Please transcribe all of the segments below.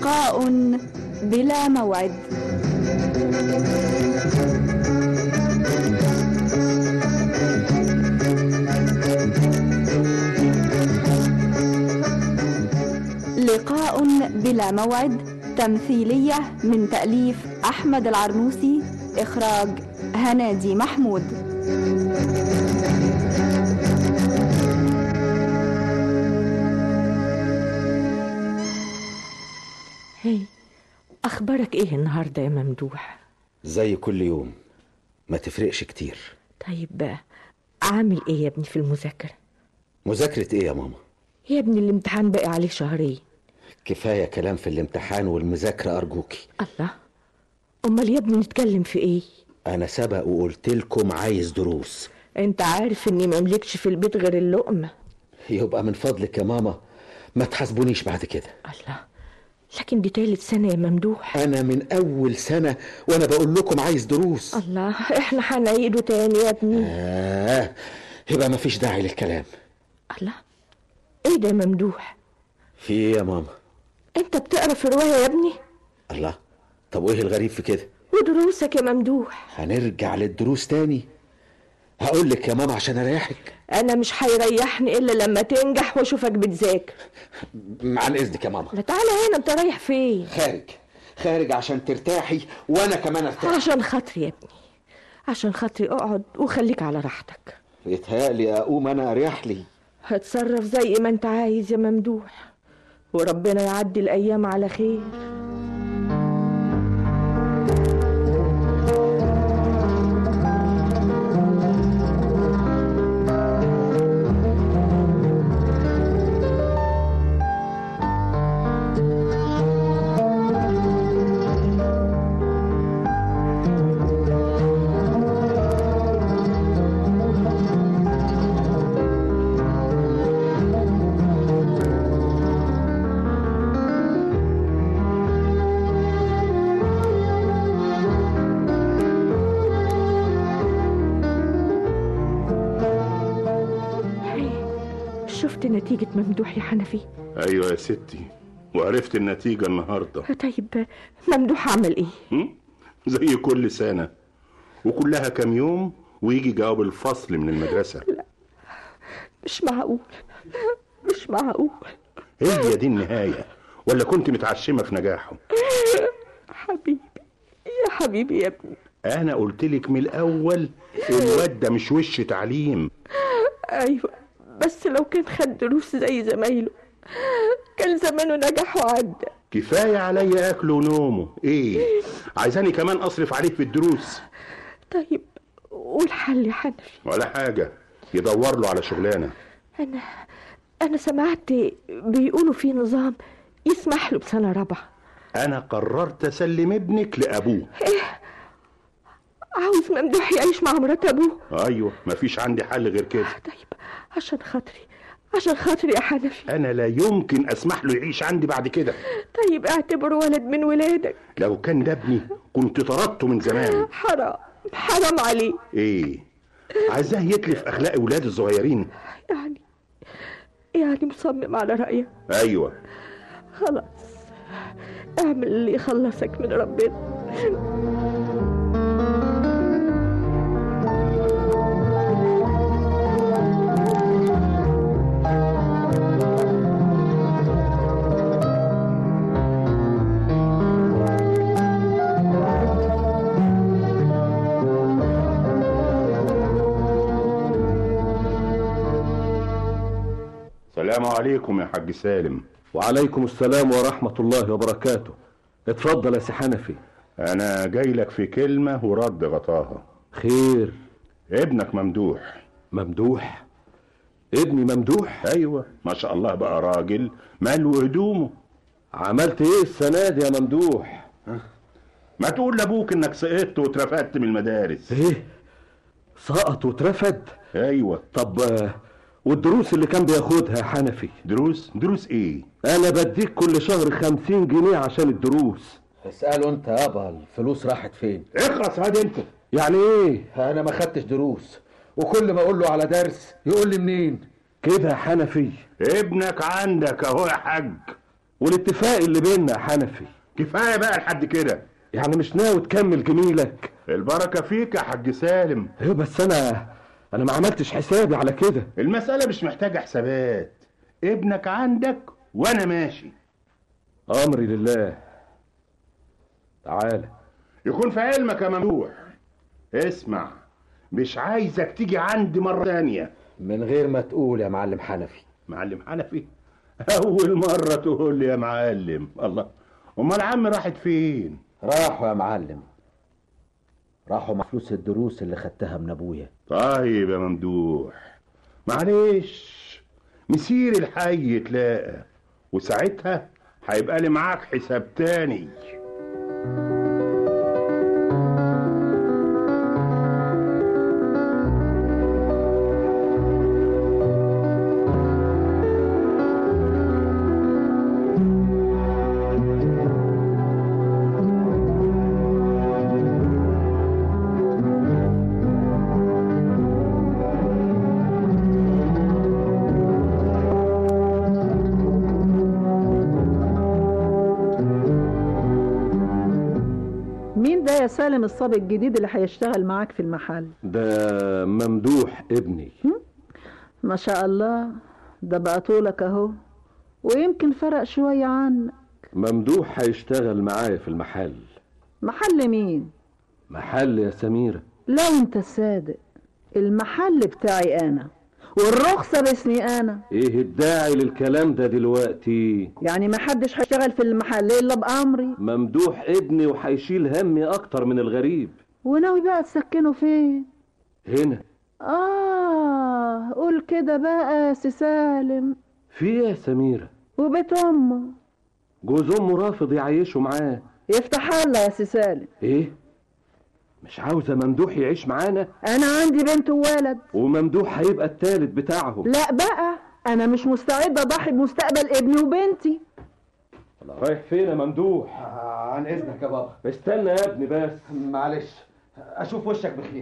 لقاء بلا موعد لقاء بلا موعد تمثيلية من تأليف أحمد العرنوسي إخراج هنادي محمود هي اخبارك ايه النهارده يا ممدوح زي كل يوم ما تفرقش كتير طيب بقى عامل ايه يا ابني في المذاكره مذاكرة ايه يا ماما يا ابني الامتحان باقي عليه شهرين كفاية كلام في الامتحان والمذاكرة أرجوكي الله امال يا ابني نتكلم في ايه أنا سبق وقلت لكم عايز دروس انت عارف اني مملكش في البيت غير اللقمه يبقى من فضلك يا ماما ما تحاسبونيش بعد كده الله لكن دي تالت سنه يا ممدوح أنا من أول سنة وأنا بقول لكم عايز دروس الله احنا هنعيده تاني يا ابني آه يبقى ما فيش داعي للكلام الله ايه ده يا ممدوح في ايه يا ماما انت بتقرا في روايه يا ابني الله طب وايه الغريب في كده ودروسك يا ممدوح هنرجع للدروس تاني هقول لك يا ماما عشان اريحك انا مش هيريحني الا لما تنجح واشوفك بتذاكر عن اذنك يا ماما لا تعالى هنا انت رايح فين خارج خارج عشان ترتاحي وانا كمان ارتاح عشان خاطري يا ابني عشان خاطري اقعد وخليك على راحتك يتهيألي اقوم انا اريح لي هتصرف زي ما انت عايز يا ممدوح وربنا يعدي الايام على خير شفت نتيجة ممدوح يا حنفي ايوه يا ستي وعرفت النتيجة النهاردة طيب ممدوح عمل ايه هم؟ زي كل سنة وكلها كام يوم ويجي جواب الفصل من المدرسة مش معقول مش معقول هي دي النهاية ولا كنت متعشمة في نجاحه حبيبي يا حبيبي يا ابني انا قلت لك من الاول الواد ده مش وش تعليم ايوه بس لو كان خد دروس زي زمايله كان زمانه نجح وعدى كفاية عليا اكله ونومه ايه عايزاني كمان اصرف عليه في الدروس طيب والحل يا حنفي ولا حاجة يدور له على شغلانة انا انا سمعت بيقولوا في نظام يسمح له بسنه رابعه انا قررت اسلم ابنك لابوه عاوز ممدوح يعيش مع مرات ابوه ايوه مفيش عندي حل غير كده طيب عشان خاطري عشان خاطري يا حنفي انا لا يمكن اسمح له يعيش عندي بعد كده طيب اعتبره ولد من ولادك لو كان ده ابني كنت طردته من زمان حرام حرام عليه ايه عايزاه يتلف اخلاق ولاد الصغيرين يعني يعني مصمم على رأيك ايوه خلاص اعمل اللي يخلصك من ربنا السلام عليكم يا حاج سالم وعليكم السلام ورحمة الله وبركاته اتفضل يا سي حنفي انا جاي لك في كلمة ورد غطاها خير ابنك ممدوح ممدوح ابني ممدوح ايوه ما شاء الله بقى راجل ماله هدومه عملت ايه السنة دي يا ممدوح ما تقول لابوك انك سقطت واترفدت من المدارس ايه سقط واترفد ايوه طب آه، والدروس اللي كان بياخدها يا حنفي دروس دروس ايه انا بديك كل شهر خمسين جنيه عشان الدروس اسأله انت يابا الفلوس راحت فين اخرس هاد انت يعني ايه انا ما خدتش دروس وكل ما اقول له على درس يقول لي منين كده يا حنفي ابنك عندك اهو يا حاج والاتفاق اللي بيننا يا حنفي كفايه بقى لحد كده يعني مش ناوي تكمل جميلك البركه فيك يا حاج سالم ايوه بس انا انا ما عملتش حسابي على كده المساله مش محتاجه حسابات ابنك عندك وانا ماشي امري لله تعالى يكون في علمك يا ممدوح اسمع مش عايزك تيجي عندي مرة تانية من غير ما تقول يا معلم حنفي معلم حنفي أول مرة تقول لي يا معلم الله أمال عم راحت فين؟ راحوا يا معلم راحوا مع فلوس الدروس اللي خدتها من ابويا طيب يا ممدوح معلش مسير الحي تلاقى وساعتها هيبقى لي معاك حساب تاني مين ده يا سالم الصبي الجديد اللي هيشتغل معاك في المحل ده ممدوح ابني ما شاء الله ده بقى طولك اهو ويمكن فرق شوية عنك ممدوح هيشتغل معايا في المحل محل مين محل يا سميرة لو انت صادق المحل بتاعي انا والرخصة باسمي انا ايه الداعي للكلام ده دلوقتي يعني ما حدش هيشتغل في المحل الا بامري ممدوح ابني وهيشيل همي اكتر من الغريب وناوي بقى تسكنه فين هنا اه قول كده بقى يا سي سالم في ايه يا سميرة وبيت امه جوز امه رافض يعيشه معاه يفتح الله يا سي سالم ايه مش عاوزة ممدوح يعيش معانا انا عندي بنت وولد وممدوح هيبقى التالت بتاعهم لا بقى انا مش مستعده اضحي بمستقبل ابني وبنتي رايح فين يا ممدوح عن اذنك يا بابا استنى يا ابني بس معلش اشوف وشك بخير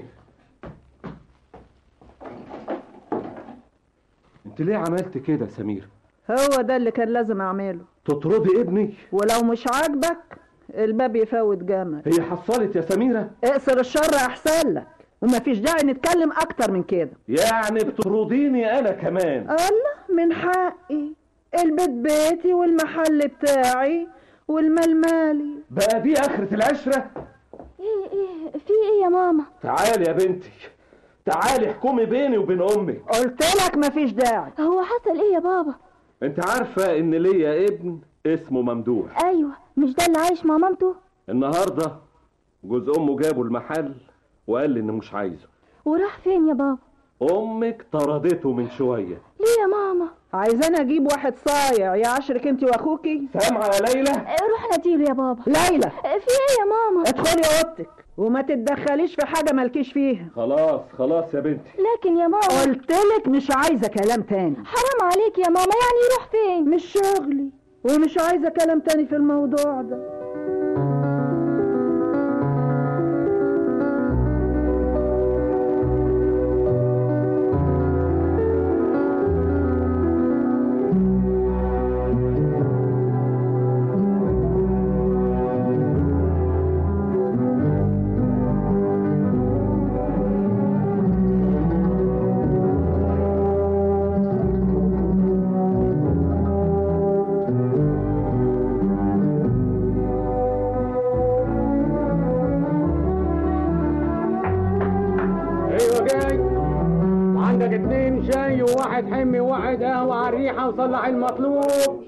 انت ليه عملت كده يا سمير هو ده اللي كان لازم اعمله تطردي ابني ولو مش عاجبك الباب يفوت جمل هي حصلت يا سميرة اقصر الشر احسن لك ومفيش داعي نتكلم اكتر من كده يعني بتطرديني انا كمان الله من حقي البيت بيتي والمحل بتاعي والمال مالي بقى دي اخرة العشرة ايه ايه في ايه يا ماما تعالي يا بنتي تعالي احكمي بيني وبين امك قلت لك مفيش داعي هو حصل ايه يا بابا انت عارفة ان ليا ابن اسمه ممدوح ايوه مش ده اللي عايش مع مامته النهاردة جوز امه جابه المحل وقال لي انه مش عايزه وراح فين يا بابا امك طردته من شوية ليه يا ماما عايزانا اجيب واحد صايع يعاشرك انت واخوكي سامعة يا ليلى إيه، روح ناديله يا بابا ليلى إيه، في ايه يا ماما ادخلي اوضتك وما تتدخليش في حاجه مالكيش فيها خلاص خلاص يا بنتي لكن يا ماما قلت لك مش عايزه كلام تاني حرام عليك يا ماما يعني يروح فين مش شغلي ومش عايزه كلام تاني في الموضوع ده ايوه جاي وعندك اتنين شاي وواحد حمي وواحد قهوة على الريحة وصلح المطلوب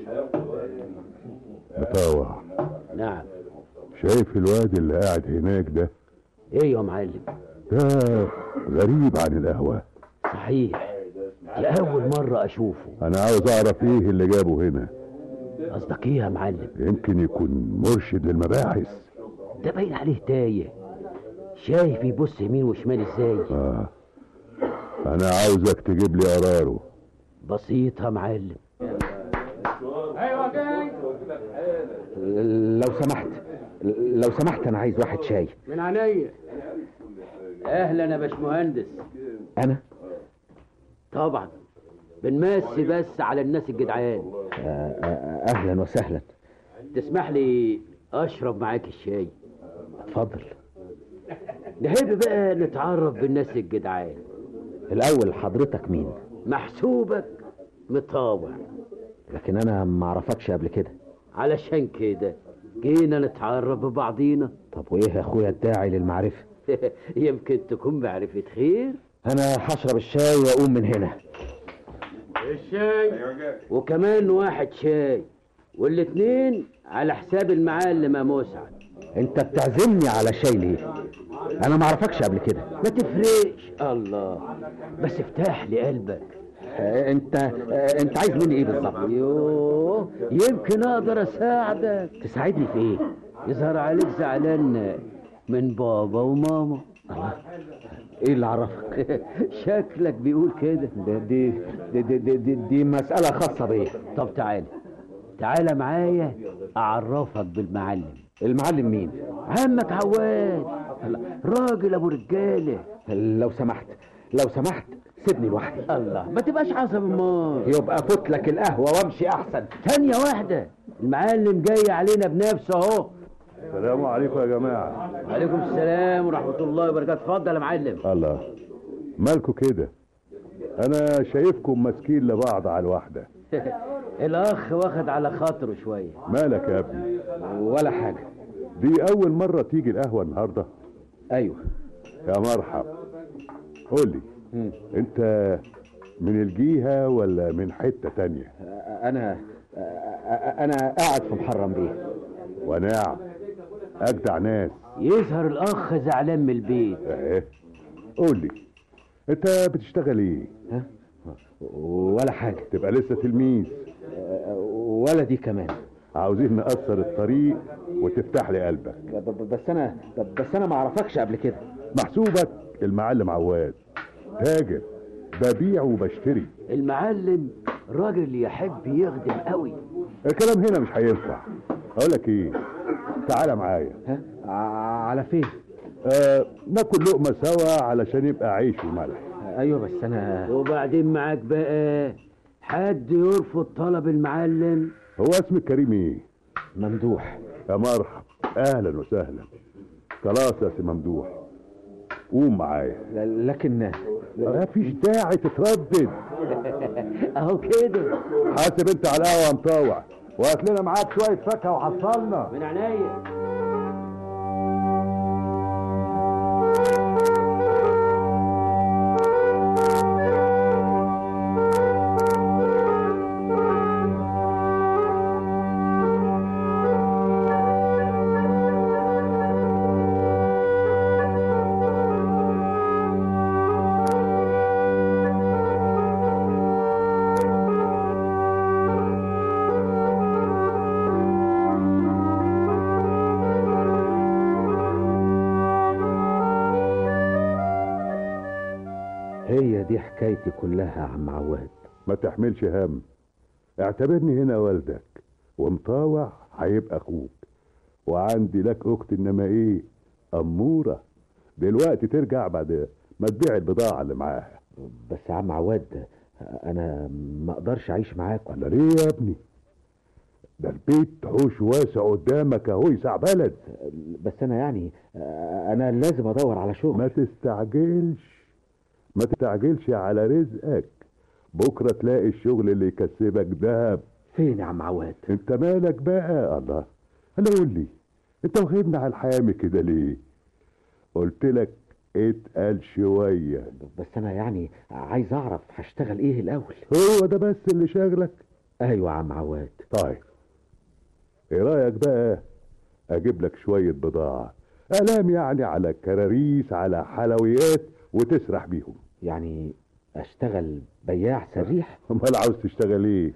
مطاوع نعم شايف الواد اللي قاعد هناك ده ايه يا معلم ده غريب عن القهوة صحيح لأول مرة أشوفه انا عاوز اعرف ايه اللي جابه هنا قصدك ايه يا معلم يمكن يكون مرشد للمباحث ده باين عليه تايه شايف يبص يمين وشمال ازاي اه انا عاوزك تجيب لي قراره بسيط يا معلم ايوه جاي لو سمحت لو سمحت انا عايز واحد شاي من عينيا اهلا يا باشمهندس انا طبعا بنمسي بس على الناس الجدعان آه، آه، اهلا وسهلا تسمح لي اشرب معاك الشاي اتفضل نحب بقى نتعرف بالناس الجدعان الاول حضرتك مين محسوبك مطاوع لكن انا ما اعرفكش قبل كده علشان كده جينا نتعرف ببعضينا طب وايه يا اخويا الداعي للمعرفه يمكن تكون معرفة خير انا هشرب الشاي واقوم من هنا الشاي وكمان واحد شاي والاتنين على حساب المعلم يا مسعد انت بتعزمني على شاي ليه انا ما اعرفكش قبل كده ما تفرقش الله بس افتح لي قلبك آه، انت آه، انت عايز مني ايه بالظبط يوه يمكن اقدر اساعدك تساعدني في ايه يظهر عليك زعلان من بابا وماما ايه اللي عرفك شكلك بيقول كده دي دي دي, دي, دي, دي مساله خاصه بيا طب تعالى تعالى معايا اعرفك بالمعلم المعلم مين عمك عواد راجل ابو رجاله لو سمحت لو سمحت سيبني لوحدي الله ما تبقاش عصب امال يبقى فوت لك القهوه وامشي احسن ثانية واحدة المعلم جاي علينا بنفسه اهو السلام عليكم يا جماعة وعليكم السلام ورحمة الله وبركاته اتفضل يا معلم الله مالكوا كده انا شايفكم ماسكين لبعض على الواحدة الاخ واخد على خاطره شوية مالك يا ابني ولا حاجه دي اول مرة تيجي القهوة النهاردة ايوه يا مرحب قول لي انت من الجيهة ولا من حتة تانية انا انا قاعد في محرم بيه ونعم اجدع ناس يظهر الاخ زعلان من البيت اهي قول لي انت بتشتغل ايه ها ولا حاجه تبقى لسه تلميذ ولا دي كمان عاوزين نقصر الطريق وتفتح لي قلبك ب- ب- بس انا بس انا ما اعرفكش قبل كده محسوبك المعلم عواد تاجر ببيع وبشتري المعلم راجل اللي يحب يخدم قوي الكلام هنا مش هينفع اقول لك ايه تعالى معايا ها ع- على فين آه ناكل لقمه سوا علشان يبقى عيش وملح ايوه بس انا وبعدين معاك بقى حد يرفض طلب المعلم هو اسم الكريم ايه ممدوح يا مرحب اهلا وسهلا خلاص يا سي ممدوح قوم معايا ل- لكن ما فيش داعي تتردد اهو كده حاسب انت على القهوه يا مطاوع وهات لنا معاك شويه فاكهه وحصلنا من عينيا هي دي حكايتي كلها يا عم عواد ما تحملش هم اعتبرني هنا والدك ومطاوع هيبقى اخوك وعندي لك اخت انما ايه اموره دلوقتي ترجع بعد ما تبيع البضاعه اللي معاها بس يا عم عواد انا ما اقدرش اعيش معاك ولا ليه يا ابني ده البيت حوش واسع قدامك اهو يسع بلد بس انا يعني انا لازم ادور على شغل ما تستعجلش ما تستعجلش على رزقك بكره تلاقي الشغل اللي يكسبك دهب فين يا عم عواد انت مالك بقى الله انا قول لي انت واخدنا على الحامي كده ليه قلت لك اتقل شويه بس انا يعني عايز اعرف هشتغل ايه الاول هو ده بس اللي شاغلك ايوه يا عم عواد طيب ايه رايك بقى اجيب لك شويه بضاعه الام يعني على كراريس على حلويات وتسرح بيهم يعني اشتغل بياع سريح امال عاوز تشتغل ايه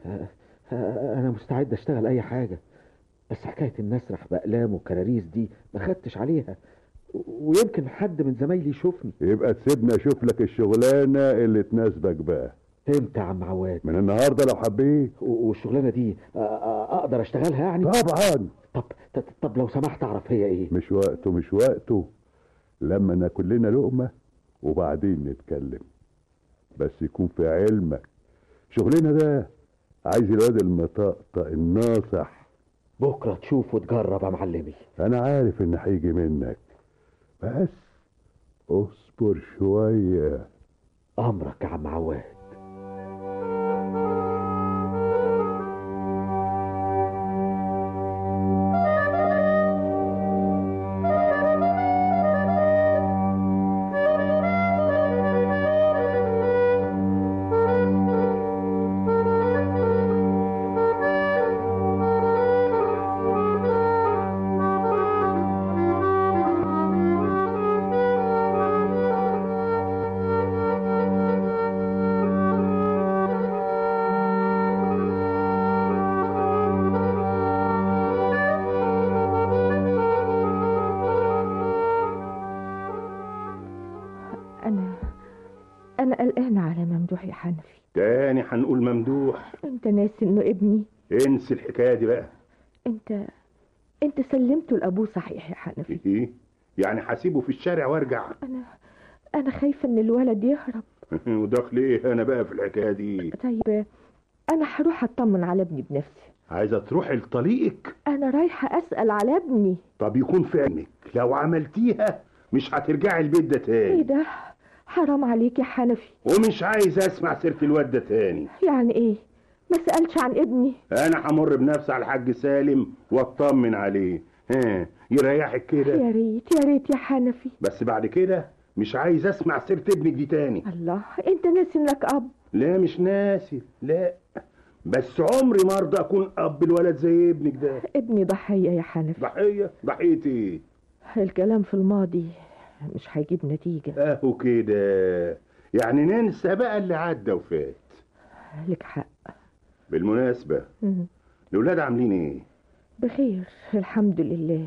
انا مستعد اشتغل اي حاجه بس حكايه ان اسرح باقلام وكراريس دي ما خدتش عليها ويمكن حد من زمايلي يشوفني يبقى تسيبني اشوف لك الشغلانه اللي تناسبك بقى امتى يا عم عواد من النهارده لو حبيت والشغلانه دي أ- أ- اقدر اشتغلها يعني طبعا طب طب, طب لو سمحت اعرف هي ايه مش وقته مش وقته لما ناكل لنا لقمه وبعدين نتكلم بس يكون في علمك شغلنا ده عايز الواد المطقطق الناصح بكرة تشوف وتجرب يا معلمي انا عارف ان هيجي منك بس اصبر شوية أمرك يا عم عواد أنا أنا قلقانة على ممدوح يا حنفي تاني هنقول ممدوح أنت ناسي إنه ابني انسي الحكايه دي بقى أنت أنت سلمته لأبوه صحيح يا حنفي ايه يعني هسيبه في الشارع وارجع أنا أنا خايفة إن الولد يهرب ودخل ايه انا بقى في الحكايه دي طيب أنا هروح أطمن على ابني بنفسي عايزه تروحي لطليقك أنا رايحة أسأل على ابني طب يكون في علمك لو عملتيها مش هترجعي البيت ده إيه تاني ده حرام عليك يا حنفي ومش عايز اسمع سيره الواد ده تاني يعني إيه ما سألش عن ابني انا همر بنفسي على الحاج سالم واطمن عليه ها يريحك كده يا ريت يا ريت يا حنفي بس بعد كده مش عايز اسمع سيره ابنك دي تاني الله أنت ناسي إنك أب لا مش ناسي لا بس عمري ما ارضى اكون اب الولد زي ابنك ده ابني ضحية يا حنفي ضحيه ضحيه ايه الكلام في الماضي مش هيجيب نتيجة اهو كده يعني ننسى بقى اللي عدى وفات لك حق بالمناسبه مم. الولاد عاملين ايه بخير الحمد لله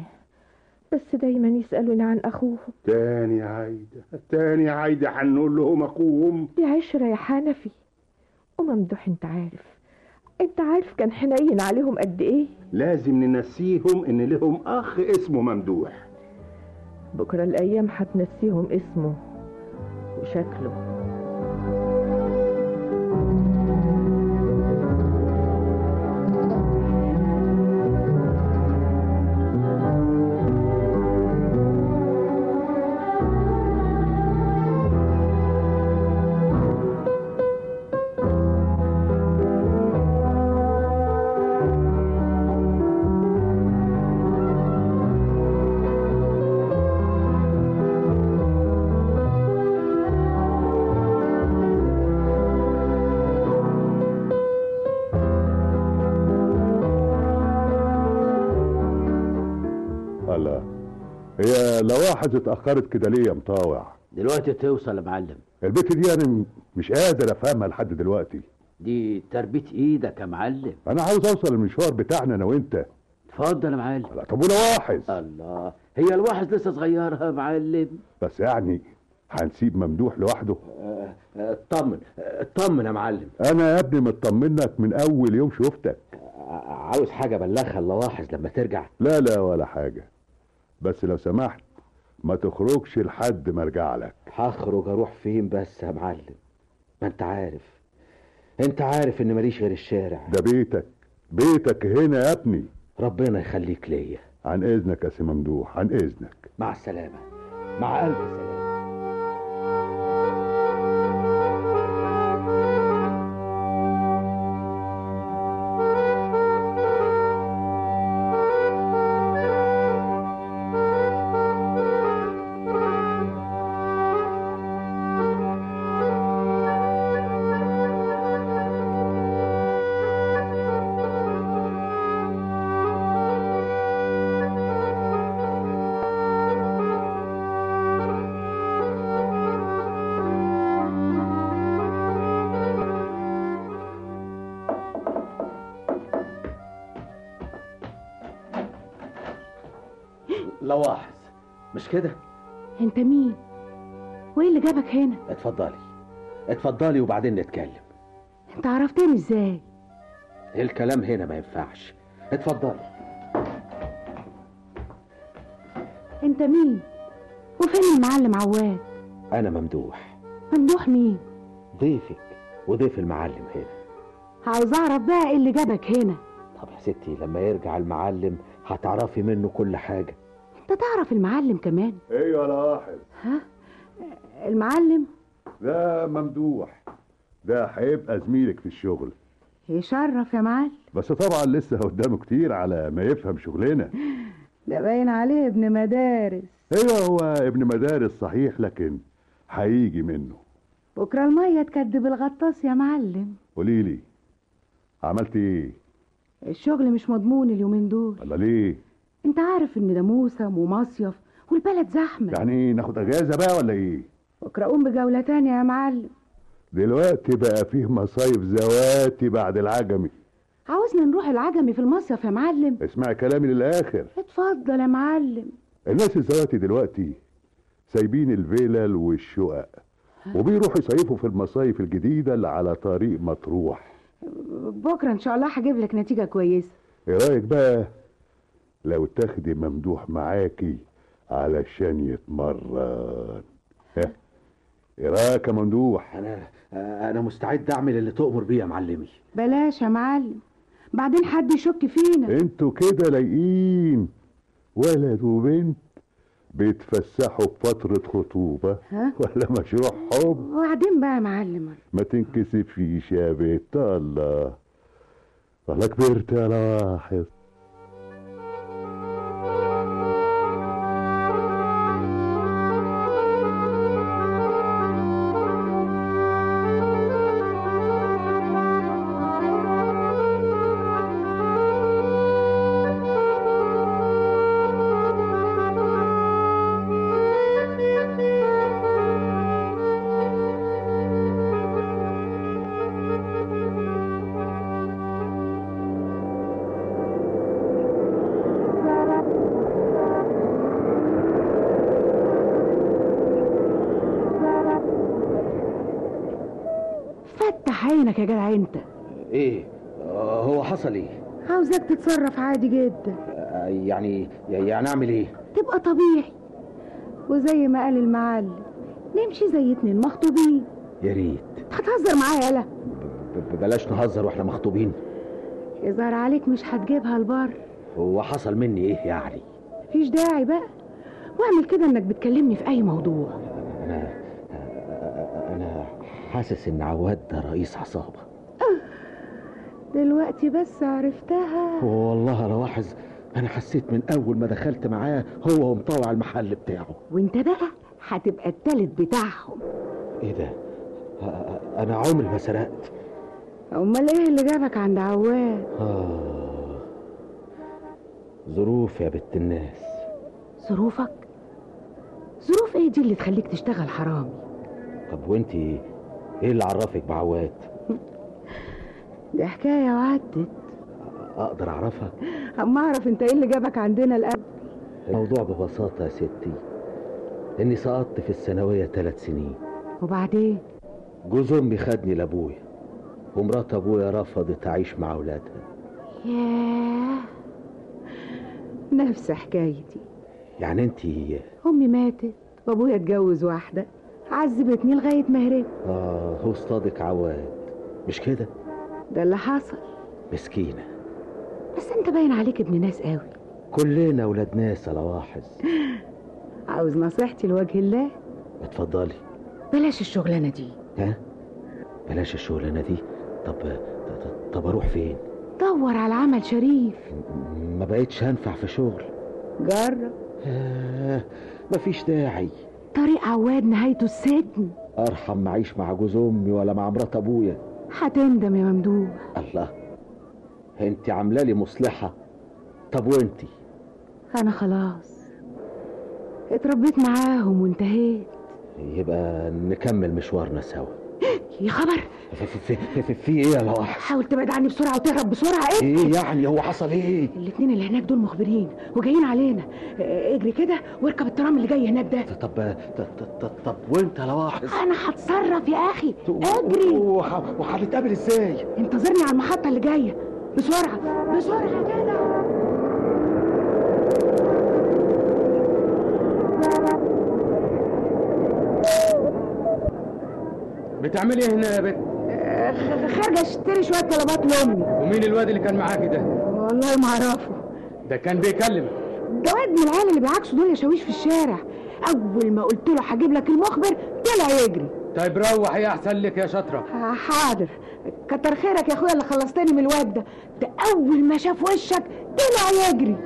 بس دايما يسألوني عن أخوهم تاني يا عايده تاني يا عايده هنقول لهم اخوهم دي عشرة يا حنفي وممدوح انت عارف انت عارف كان حنين عليهم قد ايه لازم ننسيهم ان لهم اخ اسمه ممدوح بكرة الأيام هتنسيهم اسمه وشكله الله هي لواحظ اتأخرت كده ليه يا مطاوع دلوقتي توصل يا معلم البت دي انا مش قادر افهمها لحد دلوقتي دي تربية ايدك يا معلم انا عاوز اوصل المشوار بتاعنا انا وانت اتفضل يا معلم طب ولواحظ الله هي الواحد لسه صغيرة يا معلم بس يعني هنسيب ممدوح لوحده اطمن اطمن يا معلم انا يا ابني مطمنك من اول يوم شفتك عاوز حاجة بلغها لواحظ لما ترجع لا لا ولا حاجة بس لو سمحت ما تخرجش لحد ما ارجع لك هخرج اروح فين بس يا معلم ما انت عارف انت عارف ان ماليش غير الشارع ده بيتك بيتك هنا يا ابني ربنا يخليك ليا عن اذنك يا سي ممدوح عن اذنك مع السلامة مع ألف سلامة لواحظ مش كده انت مين وايه اللي جابك هنا اتفضلي اتفضلي وبعدين نتكلم انت عرفتني ازاي الكلام هنا ما ينفعش اتفضلي انت مين وفين المعلم عواد انا ممدوح ممدوح مين ضيفك وضيف المعلم هنا عاوز اعرف بقى ايه اللي جابك هنا طب يا ستي لما يرجع المعلم هتعرفي منه كل حاجة انت تعرف المعلم كمان ايوه يا لاحظ ها المعلم ده ممدوح ده هيبقى زميلك في الشغل يشرف يا معلم بس طبعا لسه قدامه كتير على ما يفهم شغلنا ده باين عليه ابن مدارس ايوه هو ابن مدارس صحيح لكن هيجي منه بكره الميه تكدب الغطاس يا معلم قولي لي عملت ايه الشغل مش مضمون اليومين دول ولا ليه انت عارف ان ده موسم ومصيف والبلد زحمه يعني ناخد اجازه بقى ولا ايه بكره قوم بجوله تانية يا معلم دلوقتي بقى فيه مصايف زواتي بعد العجمي عاوزنا نروح العجمي في المصيف يا معلم اسمعي كلامي للاخر اتفضل يا معلم الناس الزواتي دلوقتي سايبين الفيلل والشقق وبيروحوا يصيفوا في المصايف الجديدة اللي على طريق مطروح بكره ان شاء الله هجيب لك نتيجه كويسه ايه رايك بقى لو تاخدي ممدوح معاكي علشان يتمرن ها ايه رايك يا ممدوح أنا أنا مستعد أعمل اللي تؤمر بيه يا معلمي بلاش يا معلم بعدين حد يشك فينا انتوا كده لايقين ولد وبنت بيتفسحوا بفترة خطوبة ها؟ ولا مشروع حب وبعدين بقى يا معلم ما تنكسفيش يا بنت الله والله كبرت يا لاحظ فتح عينك يا جدع انت إيه آه، هو حصل إيه عاوزك تتصرف عادي جدا آه، يعني يعني أعمل إيه تبقى طبيعي وزي ما قال المعلم نمشي زي اتنين مخطوبين يا ريت هتهزر معايا يلا ب- ب- بلاش نهزر واحنا مخطوبين يظهر عليك مش هتجيبها البر هو حصل مني ايه يعني مفيش داعي بقى واعمل كده انك بتكلمني في اي موضوع انا انا حاسس ان عواد ده رئيس عصابه دلوقتي بس عرفتها والله لو لاحظ انا حسيت من اول ما دخلت معاه هو ومطوع المحل بتاعه وانت بقى هتبقى التالت بتاعهم ايه ده أ- انا عمري ما سرقت امال ايه اللي جابك عند عواد آه. ظروف يا بنت الناس ظروفك ظروف ايه دي اللي تخليك تشتغل حرامي طب وانتي ايه اللي عرفك بعواد دي حكايه وعدت اقدر اعرفها اما اعرف انت ايه اللي جابك عندنا الاب الموضوع ببساطة يا ستي إني سقطت في الثانوية ثلاث سنين وبعدين جوز أمي خدني لأبويا ومرات أبويا رفضت تعيش مع أولادها ياه نفس حكايتي يعني أنتي امي ماتت وابويا اتجوز واحده عذبتني لغايه ما هربت آه هو اصطادك عواد مش كده ده اللي حصل مسكينة بس انت باين عليك ابن ناس قوي كلنا أولاد ناس على واحد عاوز نصيحتي لوجه الله اتفضلي بلاش الشغلانه دي ها بلاش الشغلانة دي طب طب, طب أروح فين دور على عمل شريف ما بقيتش هنفع في شغل جرب آه مفيش داعي طريق عواد نهايته السجن أرحم ما أعيش مع جوز أمي ولا مع مرات أبويا هتندم يا ممدوح الله انت عامله لي مصلحه طب وانتي انا خلاص اتربيت معاهم وانتهيت يبقى نكمل مشوارنا سوا يا خبر في, في, في, في, في ايه يا لواحظ حاول تبعد عني بسرعه وتهرب بسرعه ايه ايه يعني هو حصل ايه الاتنين اللي هناك دول مخبرين وجايين علينا اه، اجري كده واركب الترام اللي جاي هناك ده طب طب طب, طب وانت يا لواحظ انا هتصرف يا اخي اجري وح- وهنتقابل ازاي انتظرني على المحطه اللي جايه بسرعه بسرعه كده بتعملي ايه هنا يا بت اه، خ- خارجه اشتري شويه طلبات لامي ومين الواد اللي كان معاكي ده والله ما اعرفه ده كان بيكلم ده واد من العيال اللي بيعكسوا دول شاويش في الشارع اول ما قلت له هجيب لك المخبر طلع يجري طيب روح يا احسن لك يا شاطره آه، حاضر كتر خيرك يا اخويا اللي خلصتني من الواد ده ده اول ما شاف وشك طلع يجري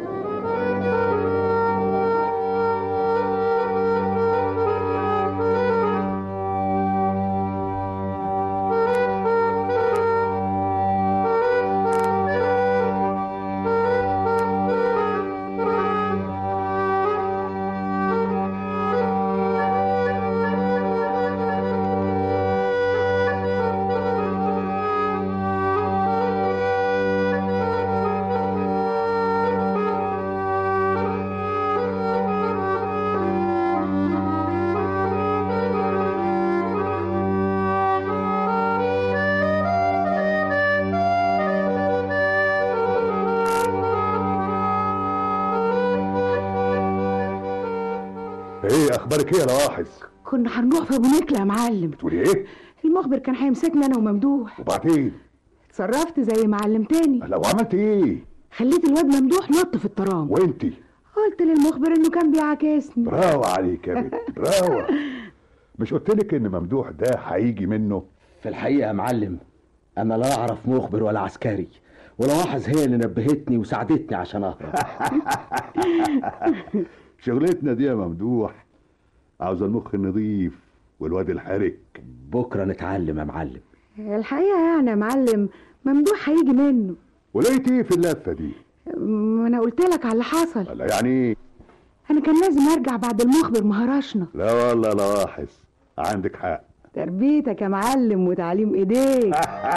ايه اخبارك ايه يا لواحظ كنا هنروح في ابو نكله يا معلم تقولي ايه المخبر كان هيمسكني انا وممدوح وبعدين اتصرفت زي ما علمتني لو عملت ايه خليت الواد ممدوح نط في الترام وانتي قلت للمخبر انه كان بيعاكسني برافو عليك يا بنت برافو مش قلت لك ان ممدوح ده هيجي منه في الحقيقة يا معلم أنا لا أعرف مخبر ولا عسكري ولواحظ هي اللي نبهتني وساعدتني عشان أهرب شغلتنا دي يا ممدوح عاوز المخ النظيف والواد الحرك بكرة نتعلم يا معلم الحقيقه يعني يا معلم ممدوح هيجي منه ولقيت ايه في اللفه دي ما انا قلت لك على اللي حصل لا يعني ايه انا كان لازم ارجع بعد المخبر ما هرشنا لا والله لواحظ عندك حق تربيتك يا معلم وتعليم ايديك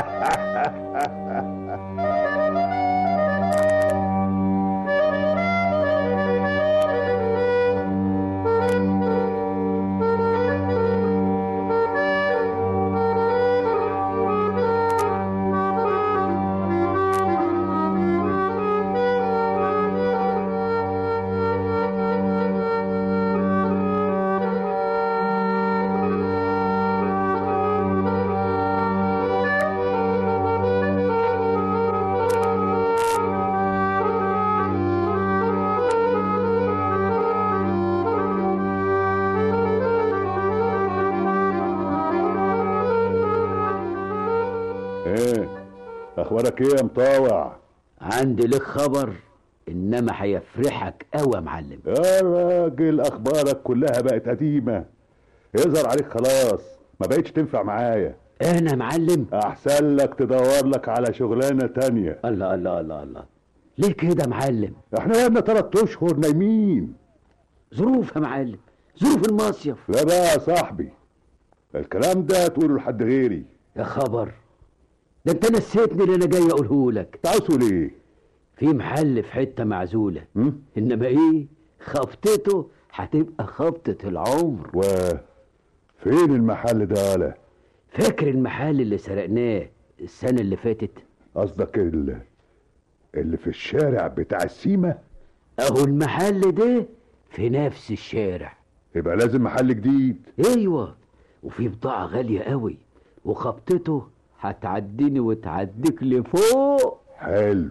ايه اخبارك ايه يا مطاوع عندي لك خبر انما هيفرحك قوي يا معلم يا راجل اخبارك كلها بقت قديمه يظهر عليك خلاص ما بقتش تنفع معايا انا يا معلم احسن لك تدور لك على شغلانه تانية الله الله الله الله ليه كده يا معلم احنا بقالنا تلات اشهر نايمين ظروف يا معلم ظروف المصيف لا بقى يا صاحبي الكلام ده تقوله لحد غيري يا خبر ده انت نسيتني اللي انا جاي اقوله لك انت عاوز تقول ايه في محل في حته معزوله م? انما ايه خبطته هتبقى خبطه العمر و فين المحل ده يالا فاكر المحل اللي سرقناه السنه اللي فاتت قصدك ال... اللي في الشارع بتاع السيمه اهو المحل ده في نفس الشارع يبقى لازم محل جديد ايوه وفي بضاعه غاليه قوي وخبطته هتعديني وتعديك لفوق حلو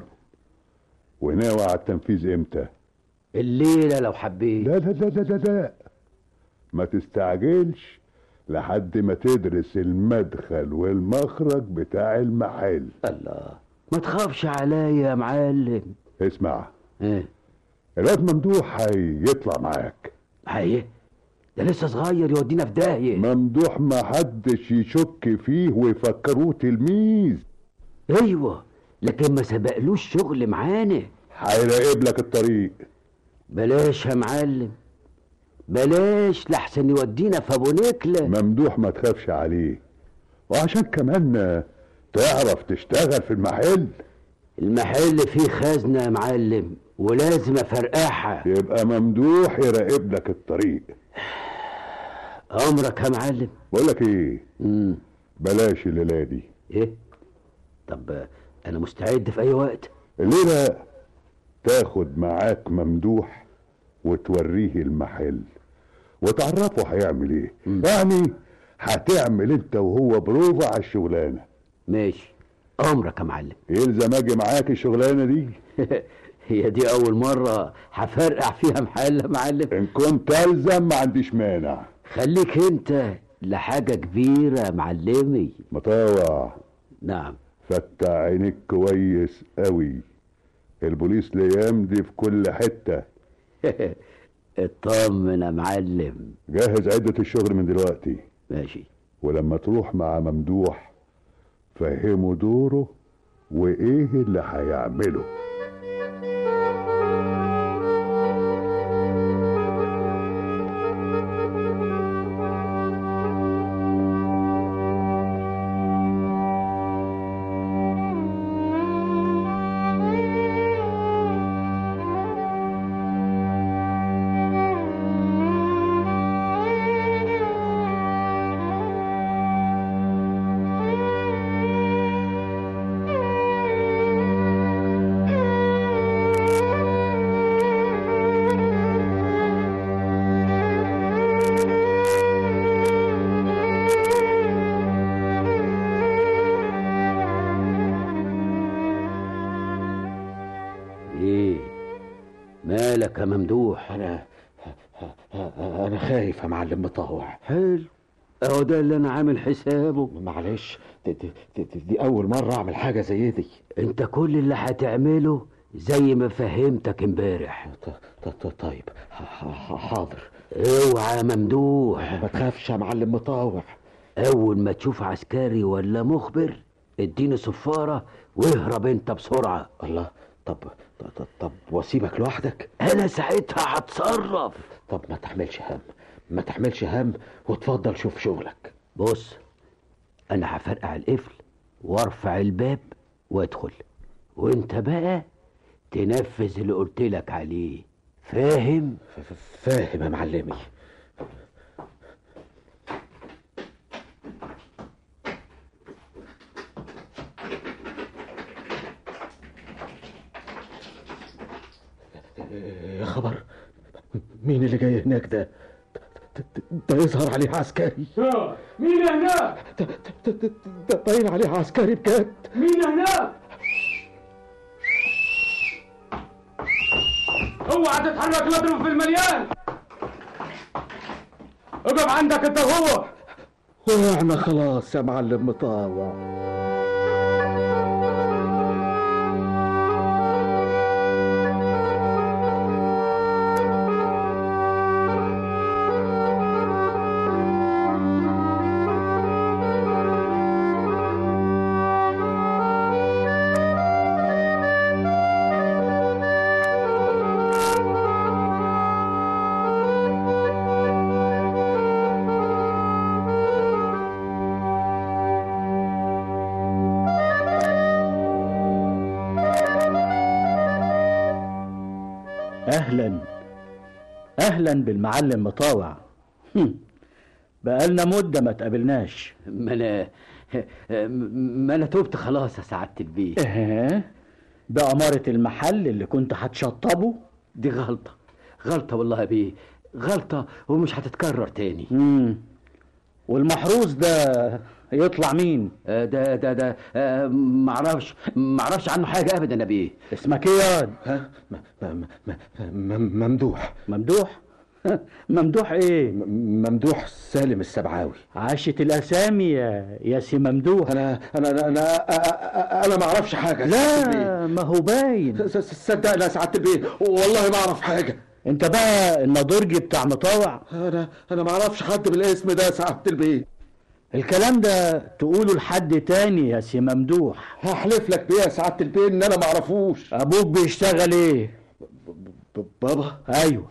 وناوي على التنفيذ امتى الليله لو حبيت لا لا لا لا لا, لا. ما تستعجلش لحد ما تدرس المدخل والمخرج بتاع المحل الله ما تخافش عليا يا معلم اسمع ايه الواد ممدوح هيطلع معاك هي ده لسه صغير يودينا في داهيه ممدوح ما حدش يشك فيه ويفكروه تلميذ ايوه لكن ما سبقلوش شغل معانا هيراقب لك الطريق بلاش يا معلم بلاش لحسن يودينا في ابو نكله ممدوح ما تخافش عليه وعشان كمان تعرف تشتغل في المحل المحل فيه خزنه يا معلم ولازم افرقعها يبقى ممدوح يراقب لك الطريق امرك يا معلم بقول لك ايه امم بلاش الليله دي ايه طب انا مستعد في اي وقت الليله تاخد معاك ممدوح وتوريه المحل وتعرفه هيعمل ايه يعني هتعمل انت وهو بروفا على الشغلانه ماشي امرك يا معلم يلزم اجي معاك الشغلانه دي هي دي اول مره هفرقع فيها محل يا معلم ان كنت الزم ما عنديش مانع خليك انت لحاجه كبيره يا معلمي مطاوع نعم فتح عينيك كويس قوي البوليس الايام دي في كل حته اطمن يا معلم جهز عده الشغل من دلوقتي ماشي ولما تروح مع ممدوح فهمه دوره وايه اللي هيعمله ايه مالك يا ممدوح انا انا خايف يا معلم مطاوع حلو اهو ده اللي انا عامل حسابه معلش دي, دي, دي, دي اول مره اعمل حاجه زي دي انت كل اللي هتعمله زي ما فهمتك امبارح ط- ط- طيب ح- ح- حاضر اوعى يا ممدوح ما تخافش يا معلم مطاوع اول ما تشوف عسكري ولا مخبر اديني صفارة واهرب انت بسرعة الله طب طب, طب, طب واسيبك لوحدك انا ساعتها هتصرف طب ما تحملش هم ما تحملش هم وتفضل شوف شغلك بص انا هفرقع القفل وارفع الباب وادخل وانت بقى تنفذ اللي قلت لك عليه فاهم ف- ف- فاهم يا معلمي يا خبر مين اللي جاي هناك ده ده- ده- ده يظهر عليه عسكري مين هناك ده- ده- ده- ده باين عليه عسكري بجد مين هناك اوعى تتحرك نضرب في المليان اقف عندك انت وهو وقعنا خلاص يا معلم مطاوع اهلا اهلا بالمعلم مطاوع هم، بقالنا مده ما تقابلناش ما انا ما انا تبت خلاص يا سعادة البيه ايه بأمارة المحل اللي كنت هتشطبه دي غلطة غلطة والله يا بيه غلطة ومش هتتكرر تاني مم. والمحروس ده يطلع مين آه، ده ده ده آه، معرفش معرفش عنه حاجة أبدا يا بيه اسمك ايه يا واد؟ ها م- م- م- م- ممدوح ممدوح ممدوح ايه م- ممدوح سالم السبعاوي عاشت الاسامي يا يا سي ممدوح انا انا انا انا, أنا, أنا ما اعرفش حاجه لا ما هو باين س- س- صدقني يا سعاده البيه والله ما اعرف حاجه انت بقى النضرجي بتاع مطاوع انا انا ما اعرفش حد بالاسم ده يا سعاده البيه الكلام ده تقوله لحد تاني يا سي ممدوح هحلف لك بيه يا سعاده البيه ان انا ما اعرفوش ابوك بيشتغل ايه ب- بابا ايوه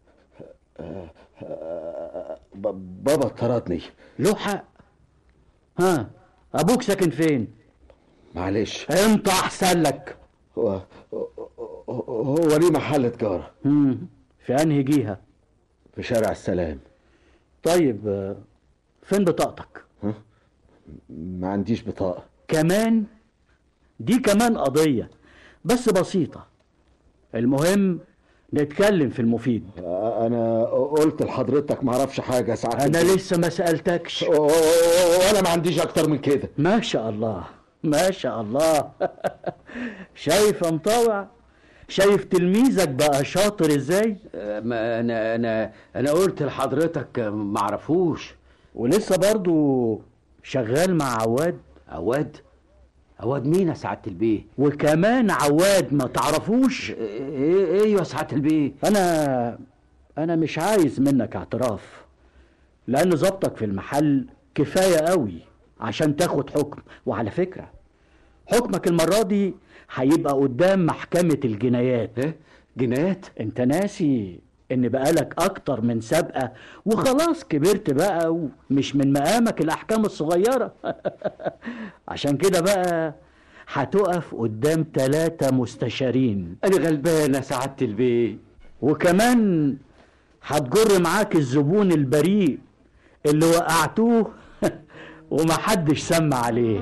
ب- بابا طردني له حق ها ابوك ساكن فين معلش انت احسن لك هو هو ليه محل تجاره مم. في انهي جهه في شارع السلام طيب آه، فين بطاقتك ما عنديش بطاقه كمان دي كمان قضيه بس بسيطه المهم نتكلم في المفيد انا قلت لحضرتك ما اعرفش حاجه يا سعاده انا البيه. لسه ما سالتكش و- و- وانا ما عنديش اكتر من كده ما شاء الله ما شاء الله شايف يا مطاوع شايف تلميذك بقى شاطر ازاي ما انا انا انا قلت لحضرتك معرفوش ولسه برضو شغال مع عواد عواد عواد مين يا سعاده البيه وكمان عواد ما تعرفوش ايه ايه يا سعاده البيه انا انا مش عايز منك اعتراف لان ظبطك في المحل كفايه قوي عشان تاخد حكم وعلى فكره حكمك المره دي هيبقى قدام محكمه الجنايات ايه جنايات انت ناسي ان بقالك اكتر من سابقه وخلاص كبرت بقى ومش من مقامك الاحكام الصغيره عشان كده بقى هتقف قدام ثلاثة مستشارين انا غلبان يا سعاده البيه وكمان هتجر معاك الزبون البريء اللي وقعتوه ومحدش سمع عليه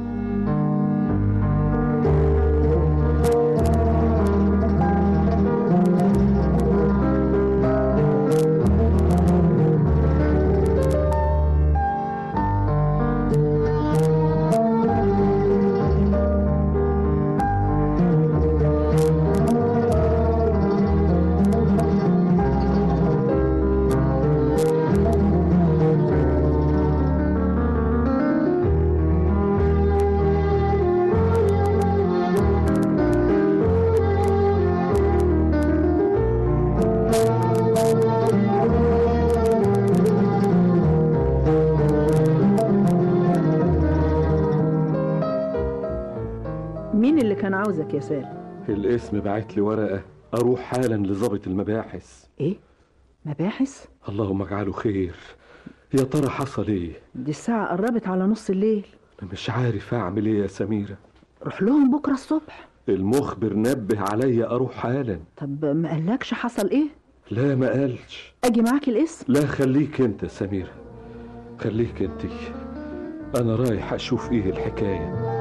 مين اللي كان عاوزك يا سالم الاسم بعت لي ورقة أروح حالا لضابط المباحث ايه مباحث اللهم اجعله خير يا ترى حصل ايه دي الساعة قربت على نص الليل أنا مش عارف أعمل ايه يا سميرة روح لهم بكرة الصبح المخبر نبه عليا أروح حالا طب ما قالكش حصل ايه لا ما قالش اجي معاك الاسم لا خليك انت يا سميرة خليك انت أنا رايح أشوف ايه الحكاية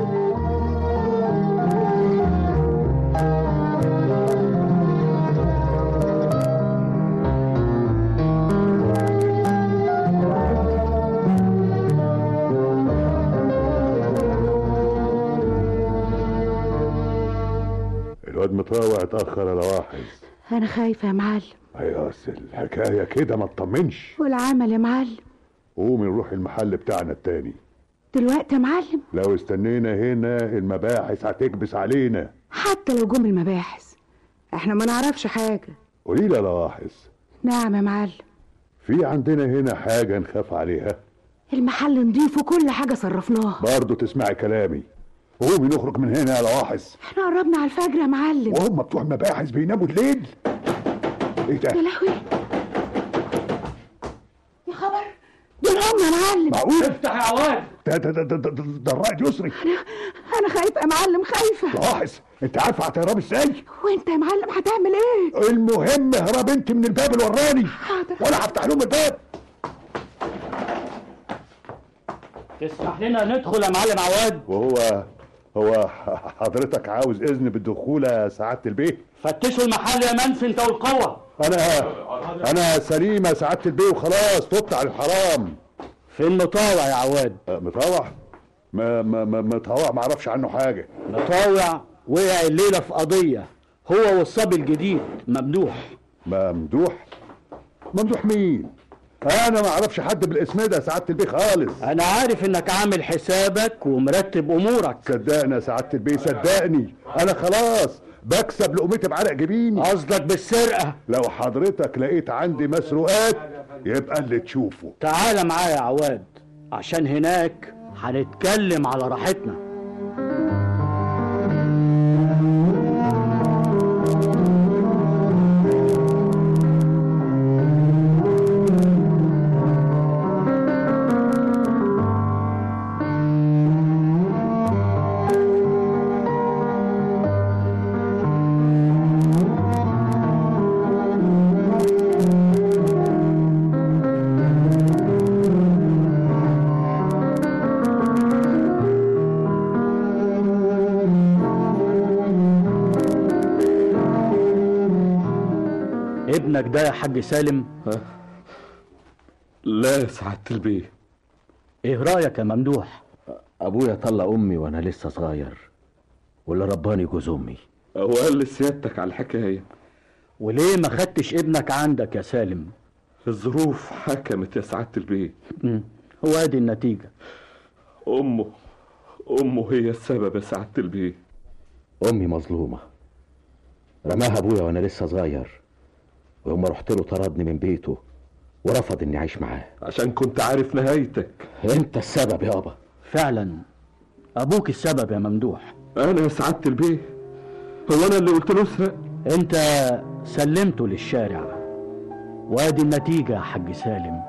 الواد مطاوع اتأخر على واحد انا خايفه يا معلم ايوه أصل الحكاية كده ما تطمنش والعمل يا معلم قومي نروح المحل بتاعنا التاني دلوقتي يا معلم لو استنينا هنا المباحث هتكبس علينا حتى لو جم المباحث احنا ما نعرفش حاجه قولي لي يا لواحظ نعم يا معلم في عندنا هنا حاجة نخاف عليها المحل نضيف وكل حاجه صرفناها برضه تسمعي كلامي قومي نخرج من هنا يا لواحظ احنا قربنا على الفجر يا معلم وهم بتوع المباحث بيناموا الليل ايه يا ده لهوي يا خبر دول هم يا معلم معقول افتح يا عواد ده ده ده ده, ده, ده, ده الرائد يسري انا خايفه يا معلم خايفه لواحظ انت عارفه هتهرب ازاي وانت يا معلم هتعمل ايه المهم اهرب انت من الباب الوراني حاضر ولا هفتح لهم الباب تسمح لنا ندخل يا معلم عواد وهو هو حضرتك عاوز اذن بالدخول يا سعاده البيه فتشوا المحل يا منسي انت والقوة انا انا سليم يا سعاده البيه وخلاص تبت على الحرام فين مطاوع يا عواد أه، مطاوع ما ما ما مطاوع ما اعرفش عنه حاجه مطاوع وقع الليلة في قضية هو والصبي الجديد ممدوح ممدوح ممدوح مين انا ما اعرفش حد بالاسم ده يا سعاده البيه خالص انا عارف انك عامل حسابك ومرتب امورك صدقني يا سعاده البيه صدقني انا خلاص بكسب لقمتي بعرق جبيني قصدك بالسرقة لو حضرتك لقيت عندي مسروقات يبقى اللي تشوفه تعال معايا يا عواد عشان هناك هنتكلم على راحتنا ابنك ده يا حاج سالم لا يا سعادة البيه ايه رأيك يا ممدوح ابويا طلق امي وانا لسه صغير واللي رباني جوز امي هو قال لي سيادتك على الحكايه وليه ما خدتش ابنك عندك يا سالم الظروف حكمت يا سعاده البيت مم. هو ادي النتيجه امه امه هي السبب يا سعاده البيت امي مظلومه رماها ابويا وانا لسه صغير ويوم ما رحت له طردني من بيته ورفض اني اعيش معاه عشان كنت عارف نهايتك انت السبب يابا فعلا ابوك السبب يا ممدوح انا يا سعاده البيت هو انا اللي قلت له اسرق انت سلمته للشارع وادي النتيجه يا حاج سالم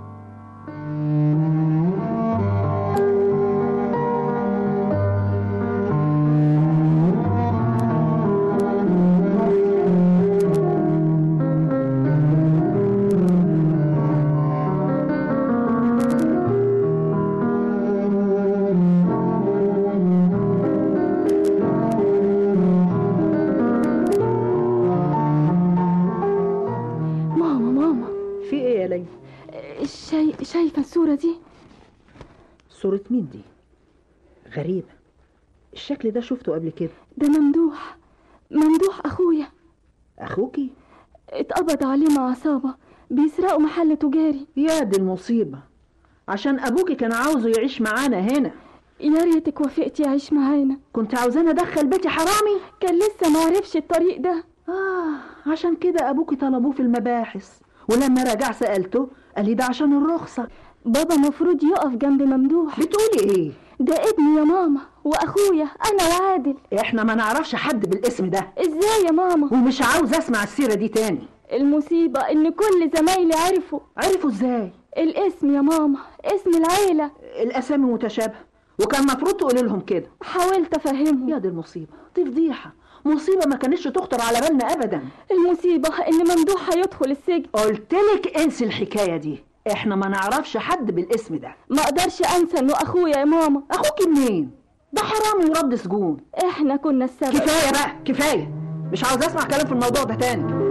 ماما ماما في ايه يا ليلى شاي... شايفة الصورة دي صورة مين دي غريبة الشكل ده شفته قبل كده ده ممدوح ممدوح أخويا اخوكي اتقبض عليه مع عصابة بيسرقوا محل تجاري يا دي المصيبة عشان ابوكي كان عاوزه يعيش معانا هنا يا ريتك وافقتي يعيش معانا كنت عاوزاني ادخل بيتي حرامي كان لسه معرفش الطريق ده اه عشان كده ابوكي طلبوه في المباحث ولما رجع سألته قال لي ده عشان الرخصة بابا مفروض يقف جنب ممدوح بتقولي ايه ده ابني يا ماما واخويا انا وعادل احنا ما نعرفش حد بالاسم ده ازاي يا ماما ومش عاوز اسمع السيرة دي تاني المصيبة ان كل زمايلي عرفوا عرفوا ازاي الاسم يا ماما اسم العيلة الاسامي متشابهة وكان المفروض تقولي لهم كده حاولت افهمهم يا دي المصيبة دي فضيحة مصيبة ما كانتش تخطر على بالنا ابدا المصيبة ان ممدوح هيدخل السجن قلتلك انسي الحكاية دي احنا ما نعرفش حد بالاسم ده ما اقدرش انسى انه اخويا يا ماما اخوكي منين ده حرامي ورد سجون احنا كنا السبب كفاية بقى كفاية مش عاوز اسمع كلام في الموضوع ده تاني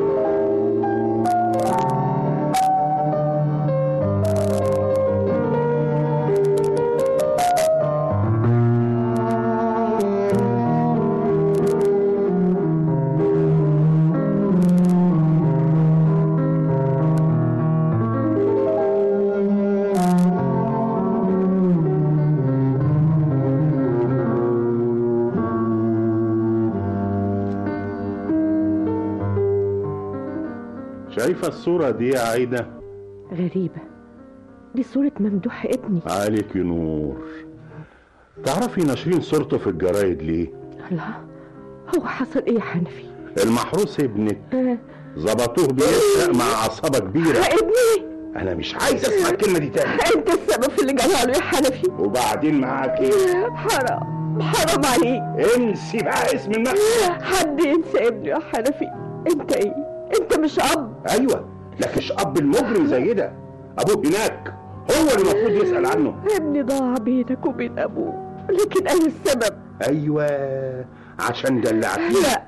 شايفة الصورة دي يا عايدة غريبة دي صورة ممدوح ابني عليك نور تعرفي ناشرين صورته في الجرايد ليه الله هو حصل ايه يا حنفي المحروس ابنك ظبطوه بيسرق مع عصابة كبيرة ابني انا مش عايز اسمع الكلمة دي تاني انت السبب في اللي جراله يا حنفي وبعدين معاك ايه حرام حرام عليك انسي بقى اسم المخزن حد ينسى ابني يا حنفي انت ايه انت مش اب ايوه لكش اب المجرم زي ده ابوه هناك هو اللي المفروض يسأل عنه ابني ضاع بينك وبين ابوه لكن انا السبب ايوه عشان دلعتيه لا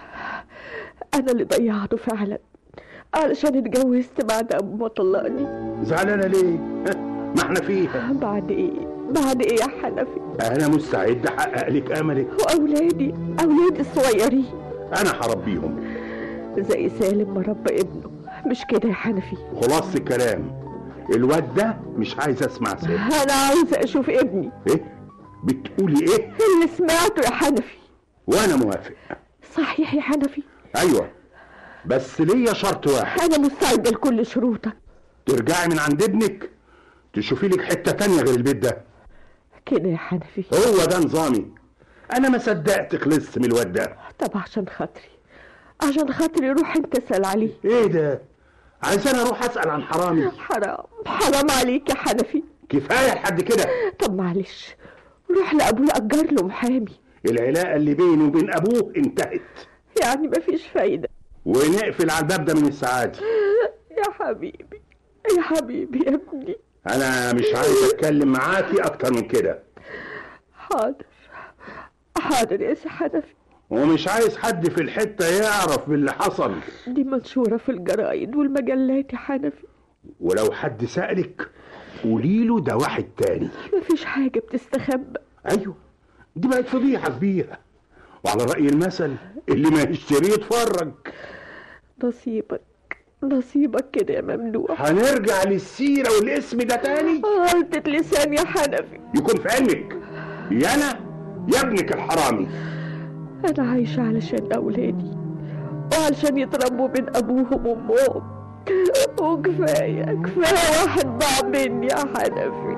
انا اللي ضيعته فعلا علشان اتجوزت بعد ابو ما طلقني زعلانة ليه ها؟ ما احنا فيها بعد ايه بعد ايه يا حنفي انا مستعد احقق لك املك واولادي اولادي الصغيرين انا هربيهم زي سالم ما ربى ابنه مش كده يا حنفي خلاص الكلام الواد ده مش عايز اسمع سير انا عاوزه اشوف ابني ايه بتقولي ايه اللي سمعته يا حنفي وانا موافق صحيح يا حنفي ايوه بس ليا شرط واحد انا مستعده لكل شروطك ترجعي من عند ابنك تشوفي لك حته تانية غير البيت ده كده يا حنفي هو ده نظامي انا ما صدقت خلصت من الواد ده طب عشان خاطري عشان خاطري روح انت اسال عليه ايه ده عايز انا اروح اسال عن حرامي حرام حرام عليك يا حنفي كفايه لحد كده طب معلش روح لابويا اجر له محامي العلاقه اللي بيني وبين ابوه انتهت يعني مفيش فايده ونقفل على الباب ده من السعاده يا حبيبي يا حبيبي يا ابني انا مش عايز اتكلم معاكي اكتر من كده حاضر حاضر يا سي حنفي ومش عايز حد في الحته يعرف باللي حصل دي منشورة في الجرايد والمجلات يا حنفي ولو حد سألك قولي له ده واحد تاني مفيش حاجة بتستخبى ايوه دي بقت فضيحه كبيره وعلى راي المثل اللي ما يشتري يتفرج نصيبك نصيبك كده يا ممدوح هنرجع للسيره والاسم ده تاني غلطة لسان يا حنفي يكون في علمك يا انا يا ابنك الحرامي أنا عايشة علشان أولادي وعلشان يتربوا بين أبوهم وأمهم وكفاية كفاية واحد ضاع مني يا حنفي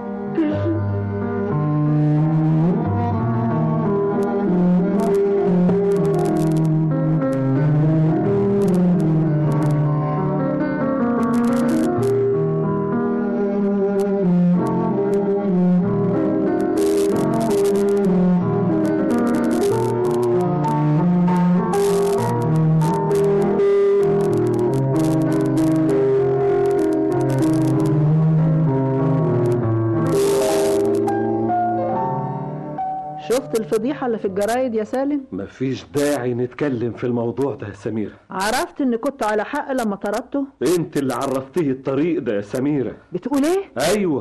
شفت الفضيحة اللي في الجرايد يا سالم مفيش داعي نتكلم في الموضوع ده يا سميرة عرفت ان كنت على حق لما طردته انت اللي عرفتيه الطريق ده يا سميرة بتقول ايه ايوه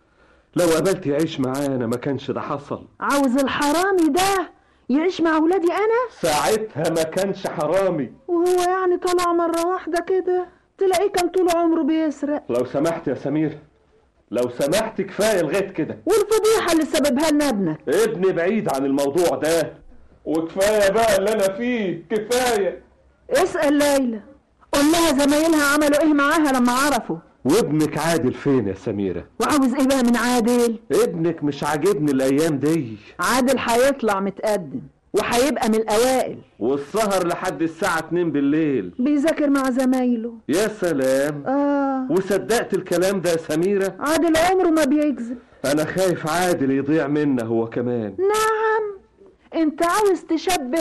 لو قبلت يعيش معانا ما كانش ده حصل عاوز الحرامي ده يعيش مع ولادي انا ساعتها ما كانش حرامي وهو يعني طلع مرة واحدة كده تلاقيه كان طول عمره بيسرق لو سمحت يا سميرة لو سمحت كفاية لغاية كده والفضيحة اللي سببها لنا ابنك ابني بعيد عن الموضوع ده وكفاية بقى اللي انا فيه كفاية اسأل ليلى قول لها زمايلها عملوا ايه معاها لما عرفوا وابنك عادل فين يا سميرة وعاوز ايه بقى من عادل ابنك مش عاجبني الايام دي عادل هيطلع متقدم وهيبقى من الاوائل والسهر لحد الساعة 2 بالليل بيذاكر مع زمايله يا سلام اه وصدقت الكلام ده يا سميرة عادل عمره ما بيكذب انا خايف عادل يضيع منا هو كمان نعم انت عاوز تشبه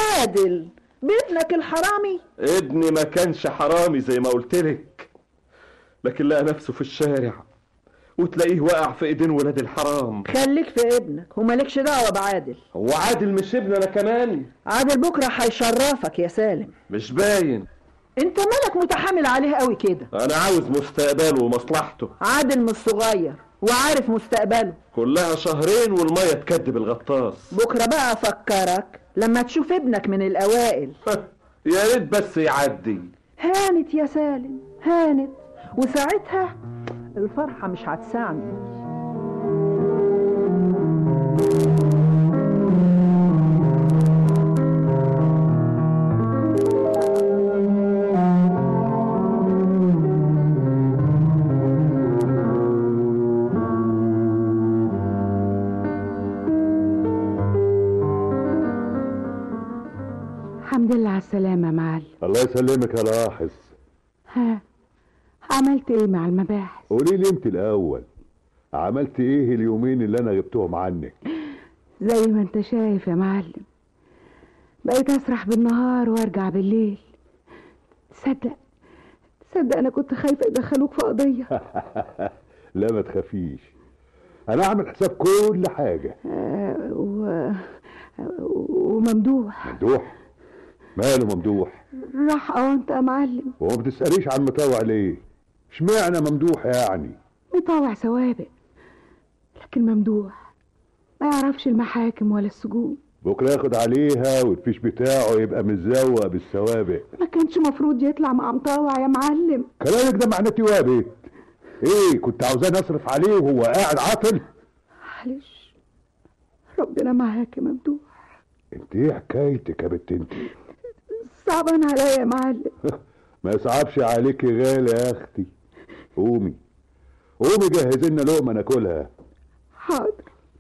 عادل بابنك الحرامي ابني ما كانش حرامي زي ما قلتلك لكن لقى نفسه في الشارع وتلاقيه واقع في ايدين ولاد الحرام خليك في ابنك ومالكش دعوة بعادل هو عادل مش ابن انا كمان عادل بكرة هيشرفك يا سالم مش باين انت مالك متحامل عليه قوي كده انا عاوز مستقبله ومصلحته عادل مش صغير وعارف مستقبله كلها شهرين والمية تكدب الغطاس بكرة بقى افكرك لما تشوف ابنك من الاوائل يا ريت بس يعدي هانت يا سالم هانت وساعتها الفرحة مش هتسعني الحمد لله على السلامة يا معلم الله يسلمك يا لاحظ ها عملت ايه مع المباحث قولي لي انت الاول عملت ايه اليومين اللي انا جبتهم عنك زي ما انت شايف يا معلم بقيت اسرح بالنهار وارجع بالليل تصدق تصدق انا كنت خايفة يدخلوك في قضية لا ما تخافيش انا اعمل حساب كل حاجه آه و... وممدوح ممدوح ماله ممدوح راح اه انت يا معلم وما بتساليش عن مطوع ليه اشمعنى ممدوح يعني مطاوع سوابق لكن ممدوح ما يعرفش المحاكم ولا السجون بكره ياخد عليها والفيش بتاعه يبقى متزوق بالسوابق ما كانش مفروض يطلع مع مطاوع يا معلم كلامك ده معناته ايه يا بيت ايه كنت عاوزاه نصرف عليه وهو قاعد عاطل معلش ربنا معاك يا ممدوح انت ايه حكايتك يا بنت انت صعبان عليا يا معلم ما يصعبش عليكي غالي يا اختي قومي قومي جهزي لنا لقمه ناكلها حاضر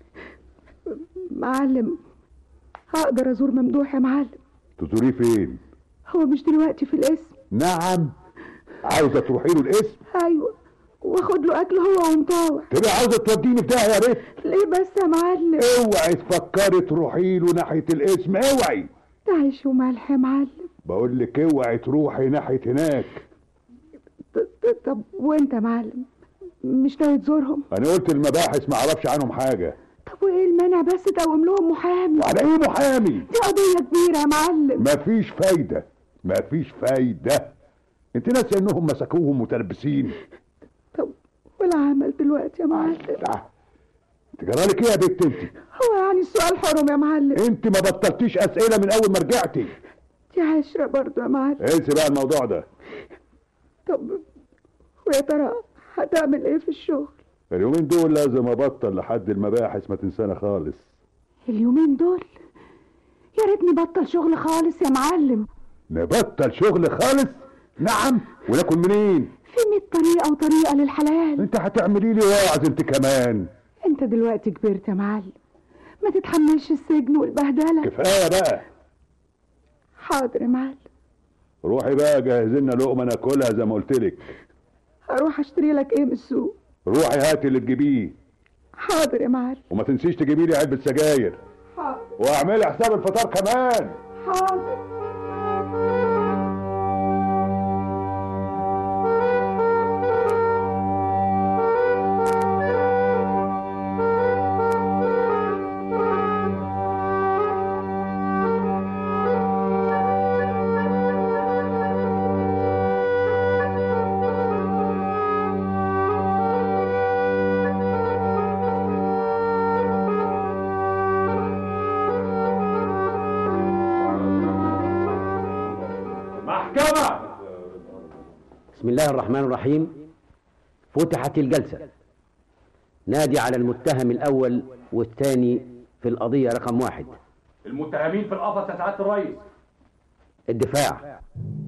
معلم هقدر ازور ممدوح يا معلم تزوريه فين هو مش دلوقتي في الاسم نعم عاوزه تروحي له الاسم ايوه واخد له اكل هو ومطاوع تبقى عاوزه توديني في داهيه يا بنت ليه بس يا معلم اوعي تفكري تروحي له ناحيه الاسم اوعي ده عيش وملح يا معلم بقول لك اوعي تروحي ناحيه هناك ط- ط- طب وانت يا معلم مش ناوي تزورهم انا قلت المباحث ما اعرفش عنهم حاجه طب وايه المانع بس تقوم لهم محامي وعلى ايه محامي دي قضيه كبيره يا معلم مفيش فايده مفيش فايده انت ناسي انهم مسكوهم متلبسين طب والعمل دلوقتي يا معلم لا جرالك ايه يا بنت انت هو يعني السؤال حرم يا معلم انت ما بطلتيش اسئله من اول ما رجعتي دي عشرة برضه يا معلم انسي بقى الموضوع ده طب ويا ترى هتعمل ايه في الشغل اليومين دول لازم ابطل لحد المباحث ما تنسانا خالص اليومين دول يا ريتني بطل شغل خالص يا معلم نبطل شغل خالص نعم وناكل منين في مية طريقة وطريقة للحلال انت هتعملي لي واعظ انت كمان انت دلوقتي كبرت يا معلم ما تتحملش السجن والبهدلة كفايه بقى حاضر يا معلم روحي بقى جهز لنا لقمه ناكلها زي ما قلت لك هروح اشتري لك ايه من السوق روحي هاتي اللي تجيبيه حاضر يا معلم وما تنسيش تجيبي لي علبه سجاير حاضر واعملي حساب الفطار كمان حاضر محكمة بسم الله الرحمن الرحيم فتحت الجلسة نادي على المتهم الأول والثاني في القضية رقم واحد المتهمين في القفص يا سعاده الرئيس الدفاع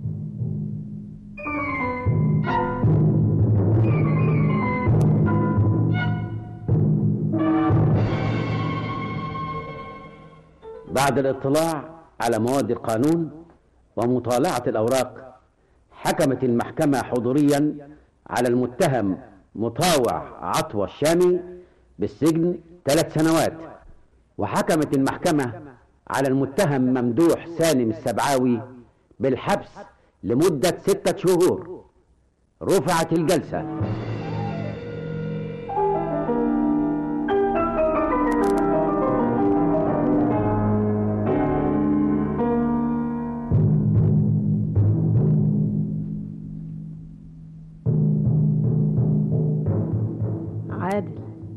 بعد الاطلاع على مواد القانون ومطالعة الأوراق حكمت المحكمة حضوريا على المتهم مطاوع عطوة الشامي بالسجن ثلاث سنوات وحكمت المحكمة على المتهم ممدوح سالم السبعاوي بالحبس لمدة ستة شهور رفعت الجلسة عادل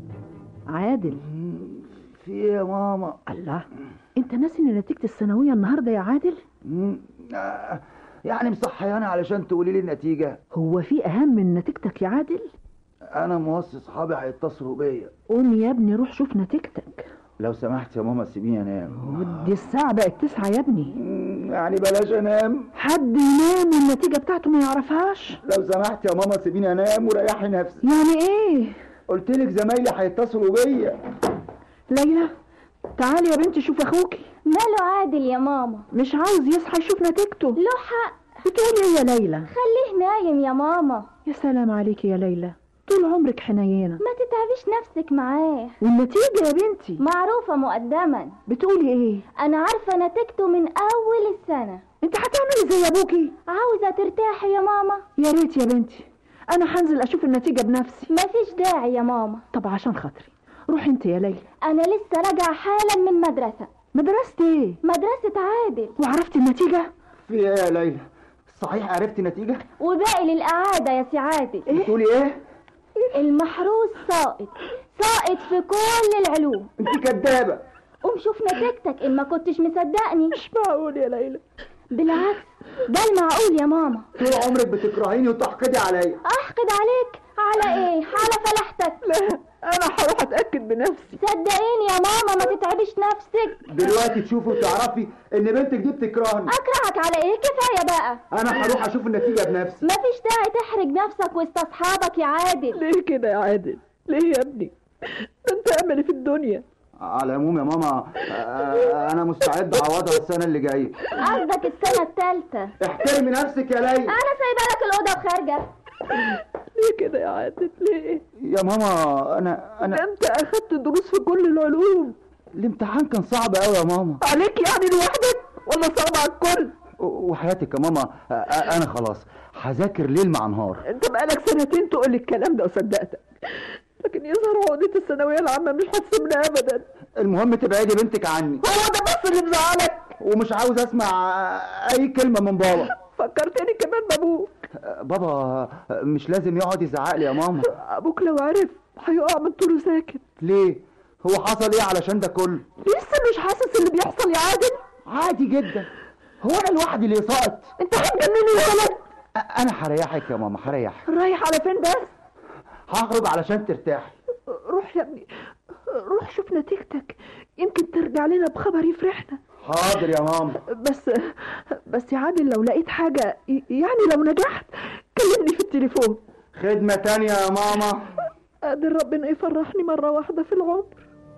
عادل في ايه يا ماما الله انت ناسي ان نتيجة الثانوية النهاردة يا عادل مم، آه، يعني مصحياني علشان تقولي لي النتيجة هو في اهم من نتيجتك يا عادل انا موصي صحابي هيتصلوا بيا قوم يا ابني روح شوف نتيجتك لو سمحت يا ماما سيبيني انام دي الساعة بقت تسعة يا ابني يعني بلاش انام حد ينام والنتيجة بتاعته ما يعرفهاش لو سمحت يا ماما سيبيني انام وريحي نفسي يعني ايه قلت لك زمايلي هيتصلوا بيا ليلى تعالي يا بنتي شوف اخوكي ماله عادل يا ماما مش عاوز يصحى يشوف نتيجته له حق بتقولي ايه يا ليلى خليه نايم يا ماما يا سلام عليكي يا ليلى طول عمرك حنينة ما تتعبيش نفسك معاه والنتيجة يا بنتي معروفة مقدما بتقولي ايه أنا عارفة نتيجته من أول السنة انت هتعملي زي ابوكي عاوزة ترتاحي يا ماما يا ريت يا بنتي انا هنزل اشوف النتيجة بنفسي مفيش داعي يا ماما طب عشان خاطري روحي انت يا ليلى أنا لسه راجعة حالا من مدرسة مدرسة ايه مدرسة عادل وعرفتي النتيجة في ايه يا ليلى صحيح عرفتي نتيجة وباقي للإعادة يا سي عادل بتقولي ايه المحروس ساقط ساقط في كل العلوم انت كدابة قوم شوف نتيجتك إن ما كنتش مصدقني مش معقول يا ليلى بالعكس ده المعقول يا ماما طول عمرك بتكرهيني وتحقدي عليا احقد عليك على ايه على فلحتك لا انا هروح اتاكد بنفسي صدقيني يا ماما ما تتعبش نفسك دلوقتي تشوفي وتعرفي ان بنتك دي بتكرهني اكرهك على ايه كفايه بقى انا هروح اشوف النتيجة بنفسي مفيش داعي تحرج نفسك وسط اصحابك يا عادل ليه كده يا عادل ليه يا ابني ده انت املي في الدنيا على العموم يا ماما آه، انا مستعد اعوضها السنة اللي جاية قصدك السنه الثالثه احترمي نفسك يا ليلى انا سايبه لك الاوضه وخارجه ليه كده يا عادل ليه يا ماما انا انا ده انت اخدت دروس في كل العلوم الامتحان كان صعب قوي يا ماما عليك يعني لوحدك ولا صعب على الكل وحياتك يا ماما آه، آه، انا خلاص هذاكر ليل مع نهار انت بقالك سنتين تقول لي الكلام ده وصدقتك لكن يظهر عقدة الثانوية العامة مش هتسيبنا ابدا المهم تبعدي بنتك عني هو ده بس اللي مزعلك ومش عاوز اسمع اي كلمه من بابا فكرتني كمان بابوك بابا مش لازم يقعد يزعق لي يا ماما ابوك لو عرف هيقع من طوله ساكت ليه هو حصل ايه علشان ده كله لسه مش حاسس اللي بيحصل يا عادل عادي جدا هو انا لوحدي اللي سقط انت هتجنني يا ولد انا هريحك يا ماما هريحك رايح على فين بس هخرج علشان ترتاحي روح يا ابني روح شوف نتيجتك يمكن ترجع لنا بخبر يفرحنا حاضر يا ماما بس بس يا عادل لو لقيت حاجة يعني لو نجحت كلمني في التليفون خدمة تانية يا ماما قادر ربنا يفرحني مرة واحدة في العمر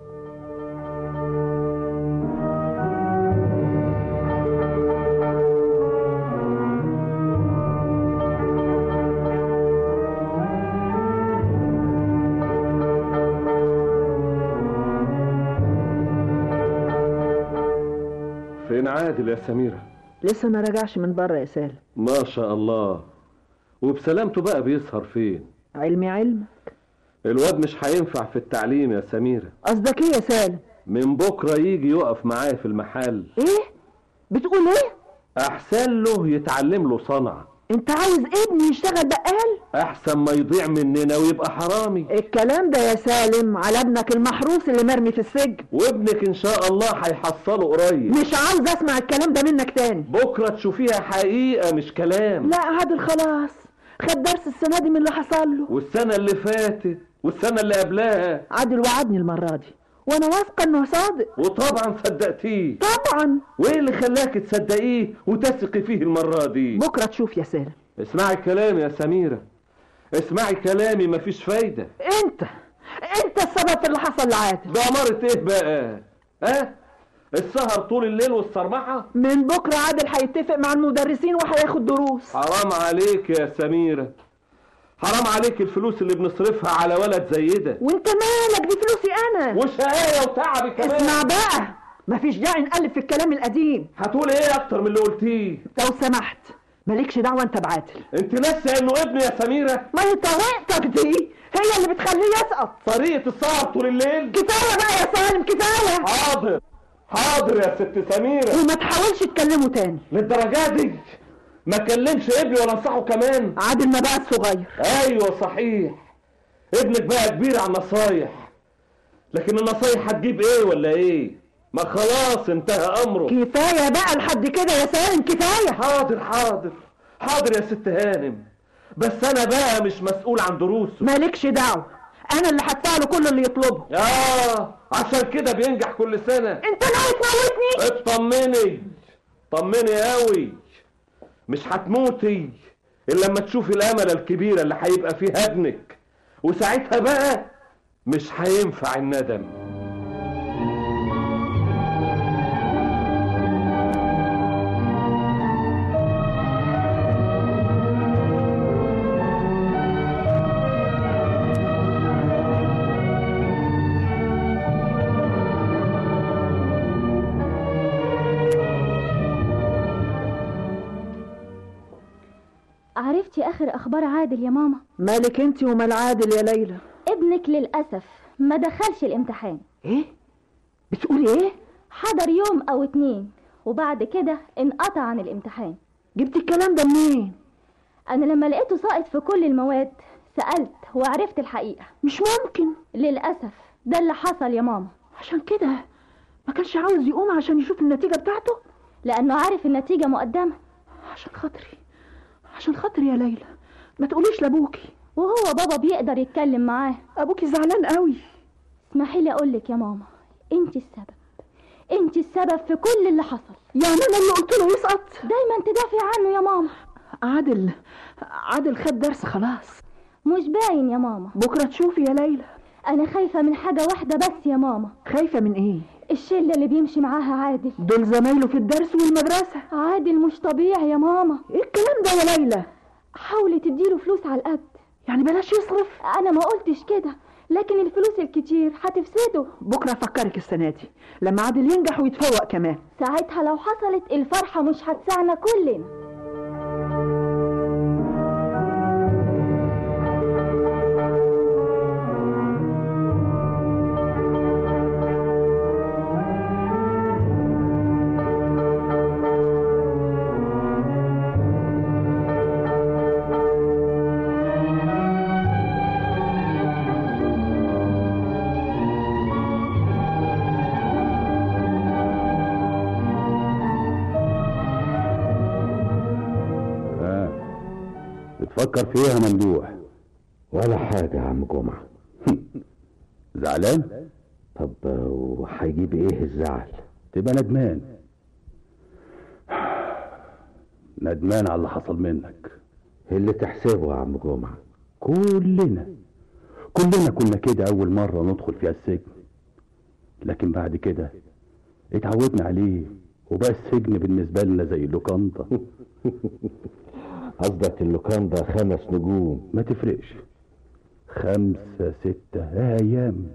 فين عادل يا سميرة لسه ما رجعش من بره يا سالم ما شاء الله وبسلامته بقى بيسهر فين علمي علمك الواد مش هينفع في التعليم يا سميرة قصدك ايه يا سالم من بكرة يجي يقف معايا في المحل ايه بتقول ايه أحسن له يتعلم له صنعة انت عاوز ابني يشتغل بقال أحسن ما يضيع مننا ويبقى حرامي الكلام ده يا سالم على ابنك المحروس اللي مرمي في السجن وابنك إن شاء الله هيحصله قريب مش عاوز اسمع الكلام ده منك تاني بكرة تشوفيها حقيقة مش كلام لا عادل خلاص خد درس السنة دي من اللي حصل له والسنة اللي فاتت والسنة اللي قبلها عادل وعدني المرة دي وانا واثقة انه صادق وطبعا صدقتيه طبعا وايه اللي خلاك تصدقيه وتثقي فيه المرة دي بكرة تشوف يا سالم اسمعي كلامي يا سميرة اسمعي كلامي مفيش فايدة انت انت السبب في اللي حصل لعادل ده أمارة ايه بقى ها السهر طول الليل والصرمحة من بكرة عادل هيتفق مع المدرسين وهياخد دروس حرام عليك يا سميرة حرام عليك الفلوس اللي بنصرفها على ولد زي ده وانت مالك دي فلوسي انا وشقاية وتعبي كمان اسمع بقى مفيش داعي نقلب في الكلام القديم هتقول ايه اكتر من اللي قلتيه لو سمحت مالكش دعوة انت بعادل انت ناسي انه ابني يا سميرة ما هي طريقتك دي هي اللي بتخليه يسقط طريقة السهر طول الليل كفاية بقى يا سالم كفاية حاضر حاضر يا ست سميرة وما تحاولش تكلمه تاني للدرجة دي ما كلمش ابني ولا انصحه كمان عادل ما بقى صغير ايوه صحيح ابنك بقى كبير على النصايح لكن النصايح هتجيب ايه ولا ايه ما خلاص انتهى امره كفاية بقى لحد كده يا سالم كفاية حاضر حاضر حاضر يا ست هانم بس انا بقى مش مسؤول عن دروسه مالكش دعوة انا اللي هدفع له كل اللي يطلبه اه عشان كده بينجح كل سنة انت ناوي تموتني اطمني طمني قوي مش هتموتي الا لما تشوفي الامل الكبيره اللي هيبقى فيها ابنك وساعتها بقى مش هينفع الندم عرفتي اخر اخبار عادل يا ماما مالك انت ومال عادل يا ليلى ابنك للاسف ما دخلش الامتحان ايه بتقولي ايه حضر يوم او اتنين وبعد كده انقطع عن الامتحان جبتي الكلام ده منين انا لما لقيته ساقط في كل المواد سألت وعرفت الحقيقة مش ممكن للأسف ده اللي حصل يا ماما عشان كده ما كانش عاوز يقوم عشان يشوف النتيجة بتاعته لأنه عارف النتيجة مقدمة عشان خاطري عشان خاطري يا ليلى ما تقوليش لابوكي وهو بابا بيقدر يتكلم معاه ابوكي زعلان قوي اسمحي لي اقولك يا ماما انت السبب انت السبب في كل اللي حصل يعني انا اللي قلت له يسقط دايما تدافعي عنه يا ماما عادل عادل خد درس خلاص مش باين يا ماما بكره تشوفي يا ليلى انا خايفه من حاجه واحده بس يا ماما خايفه من ايه الشله اللي بيمشي معاها عادل دول زمايله في الدرس والمدرسه عادل مش طبيعي يا ماما ايه الكلام ده يا ليلى حاولي تديله فلوس على القد يعني بلاش يصرف انا ما قلتش كده لكن الفلوس الكتير هتفسده بكره افكرك السنه دي لما عادل ينجح ويتفوق كمان ساعتها لو حصلت الفرحه مش هتسعنا كلنا بتفكر في ايه يا ممدوح ولا حاجة يا عم جمعة زعلان طب وهيجيب ايه الزعل تبقى ندمان ندمان على اللي حصل منك اللي تحسبه يا عم جمعة كلنا كلنا كنا كده أول مرة ندخل فيها السجن لكن بعد كده اتعودنا عليه وبقى السجن بالنسبة لنا زي اللوكاندا قصدك اللوكاندا خمس نجوم ما تفرقش خمسة ستة أيام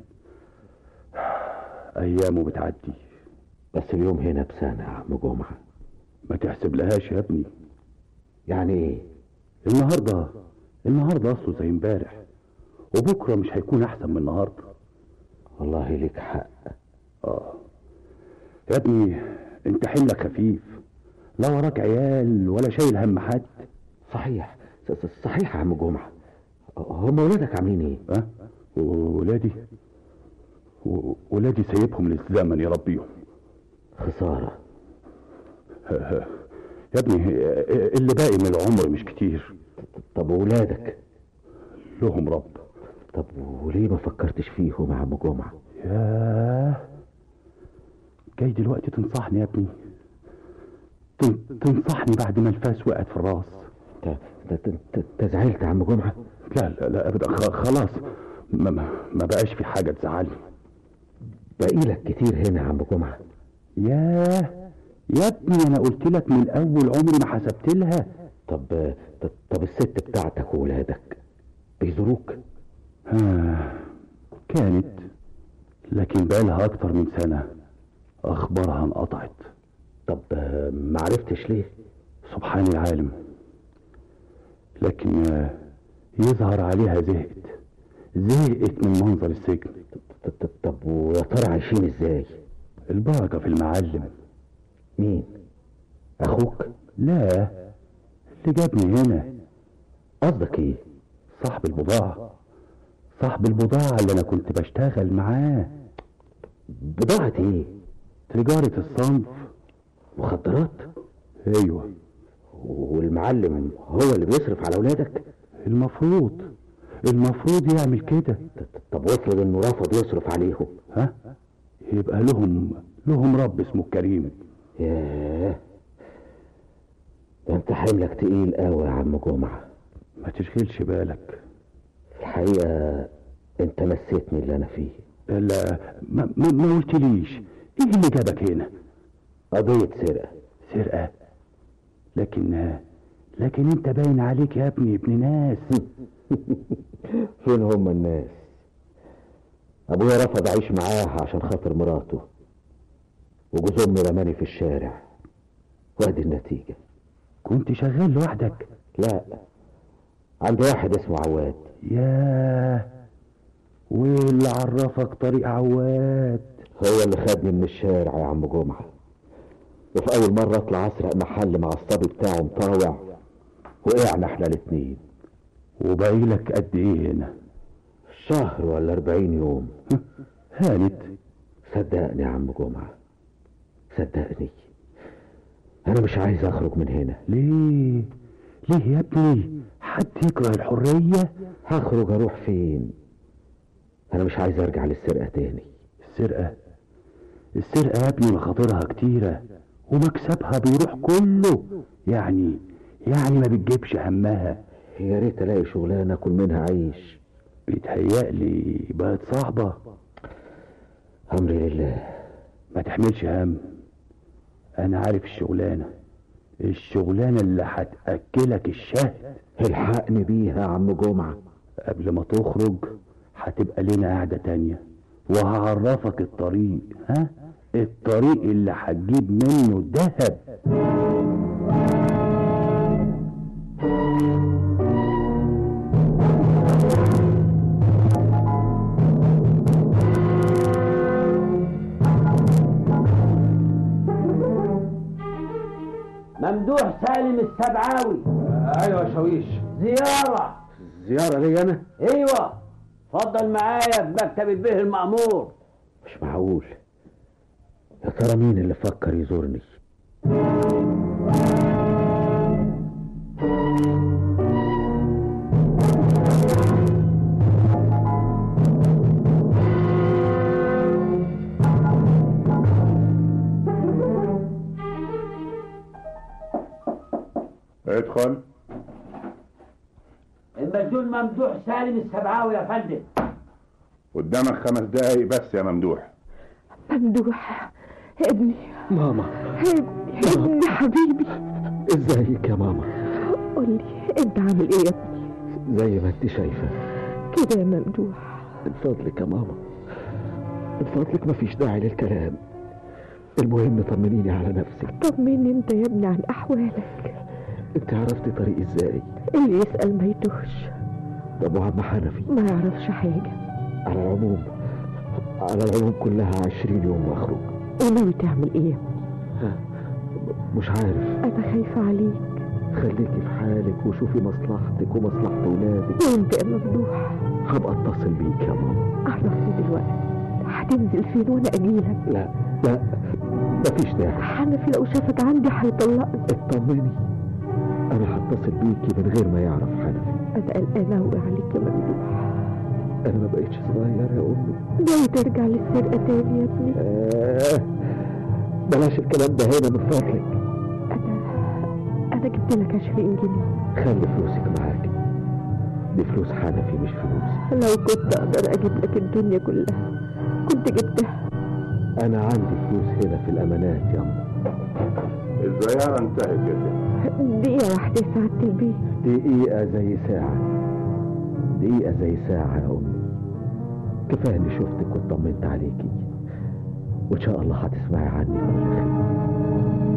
أيامه بتعدي بس اليوم هنا بسنة يا عم جمعة ما تحسب لهاش يا ابني يعني ايه النهاردة النهاردة أصله زي امبارح وبكرة مش هيكون أحسن من النهاردة والله ليك حق آه يا ابني أنت حملك خفيف لا وراك عيال ولا شايل هم حد صحيح صحيح يا عم جمعة هم ولادك عاملين ايه؟ ها؟ ولادي و- ولادي سايبهم للزمن يربيهم خسارة يا ابني اللي باقي من العمر مش كتير طب وولادك لهم رب طب وليه ما فكرتش فيهم يا عم جمعة ياه جاي دلوقتي تنصحني يا ابني تن- تنصحني بعد ما الفاس وقعت في الراس انت زعلت يا عم جمعة لا لا لا ابدا خ- خلاص ما, ما ما بقاش في حاجة تزعلني باقي لك كتير هنا يا عم جمعة ياه يا ابني انا قلت لك من اول عمري ما حسبت لها طب طب, طب الست بتاعتك وولادك بيزوروك آه كانت لكن بقالها اكتر من سنة اخبارها انقطعت طب ما عرفتش ليه سبحان العالم لكن آه، يظهر عليها زهقت زهقت من منظر السجن طب, طب ويا ترى عايشين ازاي البركة في المعلم مين اخوك لا اللي جابني هنا قصدك ايه صاحب البضاعة صاحب البضاعة اللي انا كنت بشتغل معاه بضاعة ايه تجارة الصنف مخدرات ايوه والمعلم هو اللي بيصرف على اولادك المفروض المفروض يعمل كده طب وافرض انه رفض يصرف عليهم ها يبقى لهم لهم رب اسمه كريم ياه ده انت حملك تقيل قوي يا عم جمعة ما تشغلش بالك الحقيقة انت نسيتني اللي انا فيه لا ما, ما, ما قلتليش ايه اللي جابك هنا قضية سرقة سرقة لكن لكن انت باين عليك يا ابني ابن ناس فين هم الناس ابويا رفض اعيش معاه عشان خاطر مراته وجوز امي رماني في الشارع وادي النتيجة كنت شغال لوحدك لا عندي واحد اسمه عواد ياه واللي عرفك طريق عواد هو اللي خدني من الشارع يا عم جمعة وفي أول مرة أطلع أسرق محل مع الصبي بتاعه مطاوع وقعنا احنا الاتنين وباقي لك قد ايه هنا شهر ولا أربعين يوم هانت صدقني يا عم جمعة صدقني أنا مش عايز أخرج من هنا ليه ليه يا ابني حد يكره الحرية هخرج أروح فين أنا مش عايز أرجع للسرقة تاني السرقة السرقة يا ابني مخاطرها كتيرة ومكسبها بيروح كله يعني يعني ما بتجيبش همها يا ريت ألاقي شغلانة أكل منها عيش بيتهيألي بقت صعبة أمري لله ما تحملش هم أنا عارف الشغلانة الشغلانة اللي هتأكلك الشهد الحقني بيها يا عم جمعة قبل ما تخرج هتبقى لنا قاعدة تانية وهعرفك الطريق ها الطريق اللي هتجيب منه الذهب ممدوح سالم السبعاوي ايوه يا شاويش زيارة زيارة لي أنا ايوه اتفضل معايا في مكتب البيه المأمور مش معقول يا ترى مين اللي فكر يزورني ادخل المسجون ممدوح سالم السبعاوي يا فندم قدامك خمس دقايق بس يا ممدوح ممدوح ابني ماما ابني ابني حبيبي ازيك يا ماما قول لي انت عامل ايه يا ابني زي ما انت شايفه كده يا ممدوح من فضلك يا ماما من فضلك مفيش داعي للكلام المهم طمنيني على نفسك طمني انت يا ابني عن احوالك انت عرفتي طريقي ازاي اللي يسأل ما يتوهش طب وعم حنفي ما يعرفش حاجة على العموم على العموم كلها عشرين يوم واخرج وناوي تعمل ايه مش عارف انا خايفة عليك خليكي في حالك وشوفي مصلحتك ومصلحة ولادك وانت يا ممدوح هبقى اتصل بيك يا ماما عرفني دلوقتي هتنزل فين وانا اجيلك لا لا مفيش داعي حنفي لو شافك عندي هيطلقني اطمني انا هتصل بيكي من غير ما يعرف حنفي انا قلقانة اوي عليك يا ممدوح انا ما بقتش صغير يا امي ناوي ترجع للسرقة تاني يا ابني آه بلاش الكلام ده هنا من فضلك انا جبت لك 20 جنيه خلي فلوسك معاك دي فلوس حنفي مش فلوسي لو كنت اقدر اجيب لك الدنيا كلها كنت جبتها انا عندي فلوس هنا في الامانات يا أم الزيارة انتهت يا ست دقيقة واحدة يا سعادة البيت دقيقة زي ساعة دقيقة زي ساعة يا أمي كفاية إني شفتك واطمنت عليكي وإن شاء الله هتسمعي عني كل خير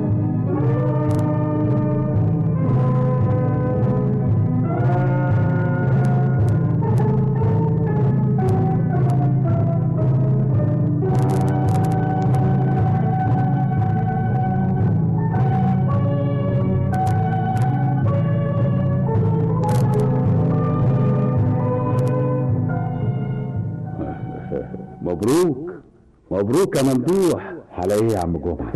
مبروك مبروك يا ممدوح على ايه يا عم جمعة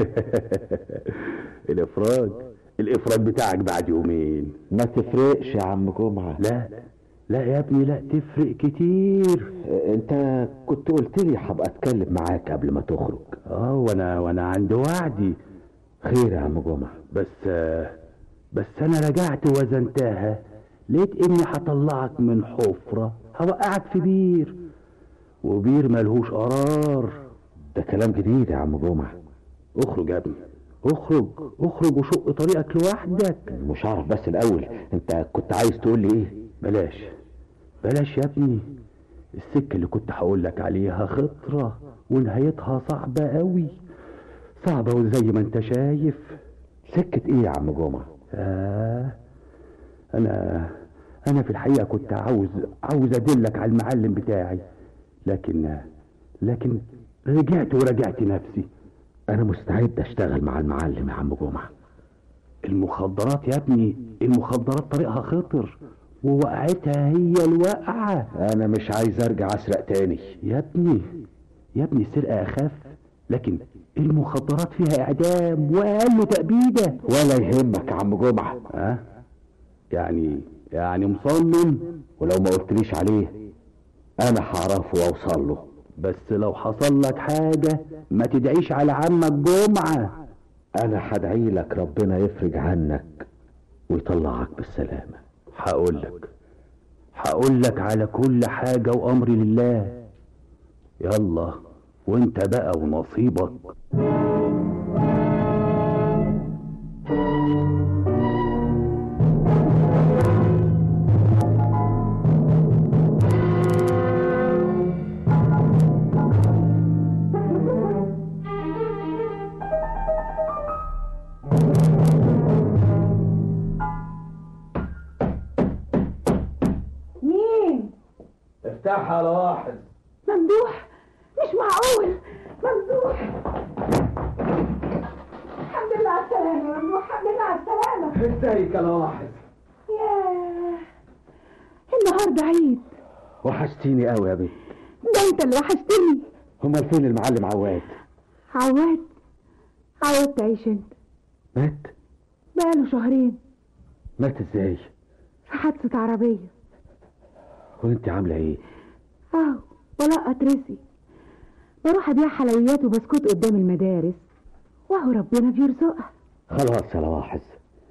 الافراج الافراج بتاعك بعد يومين ما تفرقش يا عم جمعة لا لا يا ابني لا تفرق كتير انت كنت قلت لي هبقى اتكلم معاك قبل ما تخرج اه وانا وانا عند وعدي خير يا عم جمعة بس بس انا رجعت وزنتها لقيت اني هطلعك من حفرة هوقعك في بير وبير ملهوش قرار ده كلام جديد يا عم جمعة اخرج يا ابني اخرج اخرج وشق طريقك لوحدك مش عارف بس الاول انت كنت عايز تقول لي ايه بلاش بلاش يا ابني السكة اللي كنت هقول لك عليها خطرة ونهايتها صعبة قوي صعبة وزي ما انت شايف سكة ايه يا عم جمعة آه انا انا في الحقيقة كنت عاوز عاوز ادلك على المعلم بتاعي لكن لكن رجعت ورجعت نفسي انا مستعد اشتغل مع المعلم يا عم جمعة المخدرات يا ابني المخدرات طريقها خطر ووقعتها هي الوقعة انا مش عايز ارجع اسرق تاني يا ابني يا ابني السرقة اخف لكن المخدرات فيها اعدام واقل تأبيدة ولا يهمك يا عم جمعة ها يعني يعني مصمم ولو ما قلتليش عليه انا هعرفه واوصل له بس لو حصل لك حاجة ما تدعيش على عمك جمعة انا هدعي لك ربنا يفرج عنك ويطلعك بالسلامة هقول لك هقول لك على كل حاجة وامري لله يلا وانت بقى ونصيبك مين افتحها على واحد ممدوح مش معقول ممدوح الحمد لله على السلامة يا ممدوح الحمد لله على السلامة ازيك يا واحد ياه النهارده عيد وحشتيني قوي يا بنت ده انت اللي وحشتني امال فين المعلم عواد عواد عواد تعيش انت مات بقاله شهرين مات ازاي في حادثة عربية وانت عامله ايه اهو ولقط رزقي بروح ابيع حلويات وبسكوت قدام المدارس وهو ربنا بيرزقها خلاص يا لواحظ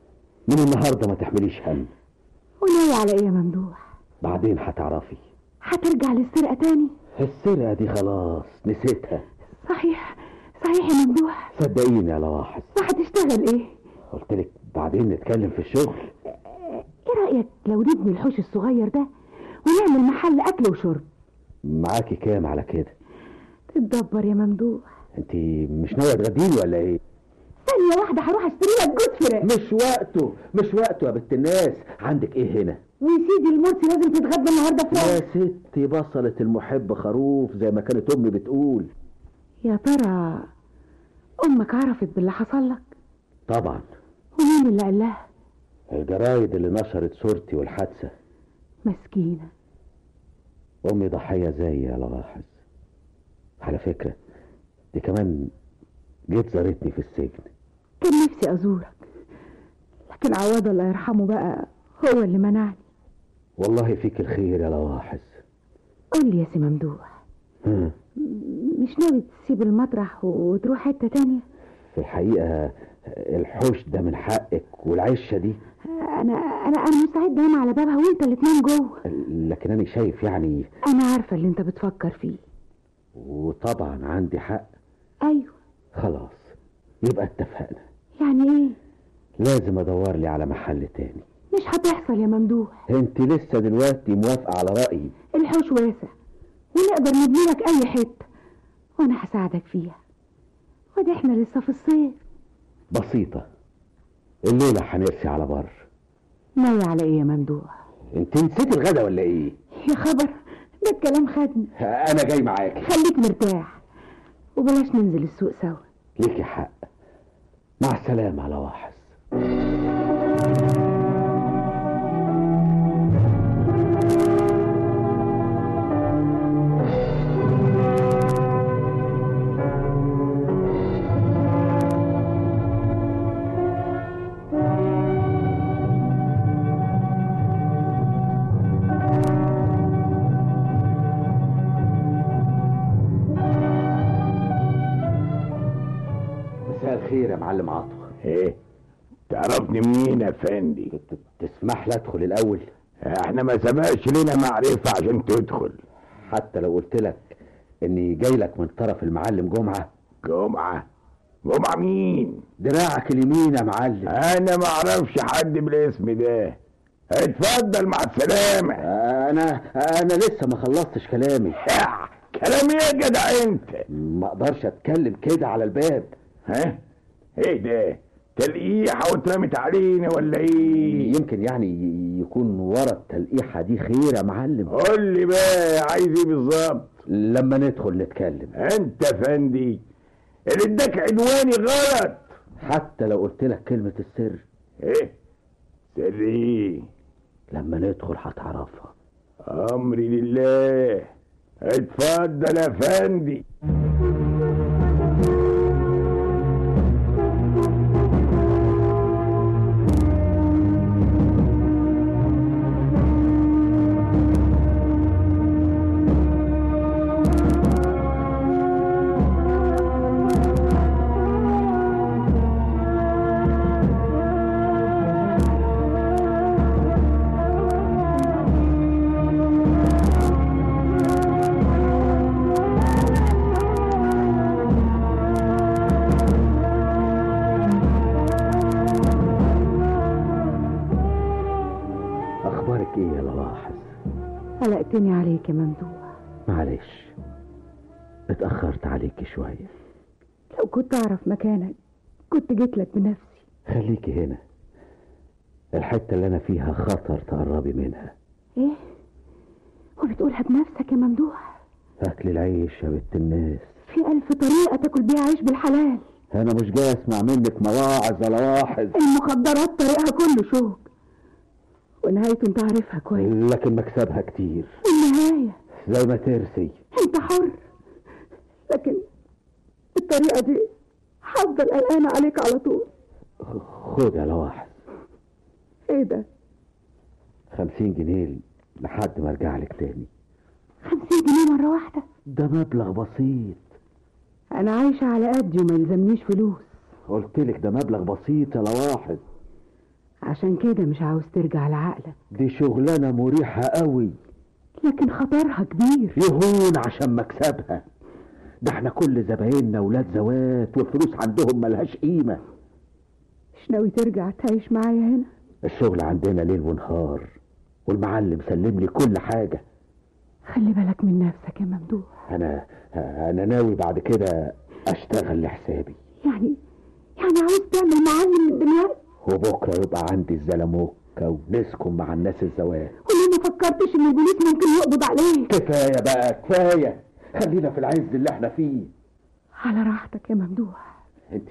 من النهارده ما تحمليش هم وناوي على ايه يا ممدوح بعدين هتعرفي هترجع للسرقة تاني السرقة دي خلاص نسيتها صحيح صحيح يا ممدوح صدقيني يا لواحظ وهتشتغل ايه قلت لك بعدين نتكلم في الشغل ايه رأيك لو نبني الحوش الصغير ده ونعمل محل اكل وشرب معاكي كام على كده تتدبر يا ممدوح انت مش ناويه تغديني ولا ايه ثانية واحدة هروح اشتري لك جوز فراخ مش وقته مش وقته يا بنت الناس عندك ايه هنا وسيدي المرسي لازم تتغدى النهارده يا فراخ ستي بصلة المحب خروف زي ما كانت امي بتقول يا ترى امك عرفت باللي حصل لك طبعا ومين اللي قال لها الجرايد اللي نشرت صورتي والحادثة مسكينة امي ضحية زي يا لواحظ على فكرة دي كمان جيت زارتني في السجن كان نفسي ازورك لكن عواد الله يرحمه بقى هو اللي منعني والله فيك الخير يا لواحظ قول لي يا سي ممدوح ها، مش ناوي تسيب المطرح وتروح حتة تانية في الحقيقة الحوش ده من حقك والعشة دي انا انا انا مستعد انام على بابها وانت اللي تنام جوه لكن انا شايف يعني انا عارفة اللي انت بتفكر فيه وطبعا عندي حق ايوه خلاص يبقى اتفقنا يعني ايه لازم ادور لي على محل تاني مش هتحصل يا ممدوح انت لسه دلوقتي موافقة على رأيي الحوش واسع ونقدر نبني لك اي حتة وانا هساعدك فيها وده احنا لسه في الصيف بسيطة الليلة هنرسي على بر ناوي على ايه يا ممدوح انت نسيت الغدا ولا ايه يا خبر ده الكلام خدني انا جاي معاكي خليك مرتاح وبلاش ننزل السوق سوا ليكي حق مع السلامة على واحد مساء الخير يا معلم عاطف ايه تعرفني منين يا فندي تسمح لي ادخل الاول احنا ما سبقش لنا معرفة عشان تدخل حتى لو قلت لك اني جاي لك من طرف المعلم جمعة جمعة جمعة مين دراعك اليمين يا معلم انا ما اعرفش حد بالاسم ده اتفضل مع السلامة انا انا لسه ما خلصتش كلامي كلام ايه يا جدع انت ما اقدرش اتكلم كده على الباب ها ايه ده تلقيحة واترمت علينا ولا ايه يمكن يعني يكون ورا التلقيحة دي خير يا معلم قول لي بقى عايز ايه بالظبط لما ندخل نتكلم انت فندي اللي اداك عنواني غلط حتى لو قلت لك كلمة السر ايه سر ايه لما ندخل هتعرفها امري لله اتفضل يا فندي اخبارك ايه يا لواحظ قلقتني عليك يا ممدوح معلش اتأخرت عليكي شوية لو كنت اعرف مكانك كنت جيت لك بنفسي خليكي هنا الحتة اللي انا فيها خطر تقربي منها ايه وبتقولها بنفسك يا ممدوح اكل العيش يا بنت الناس في الف طريقة تاكل بيها عيش بالحلال انا مش جاي اسمع منك مواعظ يا لواحظ المخدرات طريقها كله شوك ونهايته انت عارفها كويس لكن مكسبها كتير النهاية زي ما ترسي انت حر لكن الطريقة دي هفضل قلقانة عليك على طول خد يا لواحظ ايه ده خمسين جنيه لحد ما ارجع لك تاني خمسين جنيه مرة واحدة ده مبلغ بسيط انا عايشة على قدي وما يلزمنيش فلوس قلت لك ده مبلغ بسيط يا لواحظ عشان كده مش عاوز ترجع لعقلك دي شغلانة مريحة قوي لكن خطرها كبير يهون عشان مكسبها ده احنا كل زبايننا ولاد زوات والفلوس عندهم ملهاش قيمة مش ناوي ترجع تعيش معايا هنا الشغل عندنا ليل ونهار والمعلم سلم لي كل حاجة خلي بالك من نفسك يا ممدوح انا انا ناوي بعد كده اشتغل لحسابي يعني يعني عاوز تعمل معلم من دماغك وبكره يبقى عندي الزلموكة ونسكن مع الناس الزوات وليه ما فكرتش ان البوليس ممكن يقبض عليك كفاية بقى كفاية خلينا في العز اللي احنا فيه على راحتك يا ممدوح انت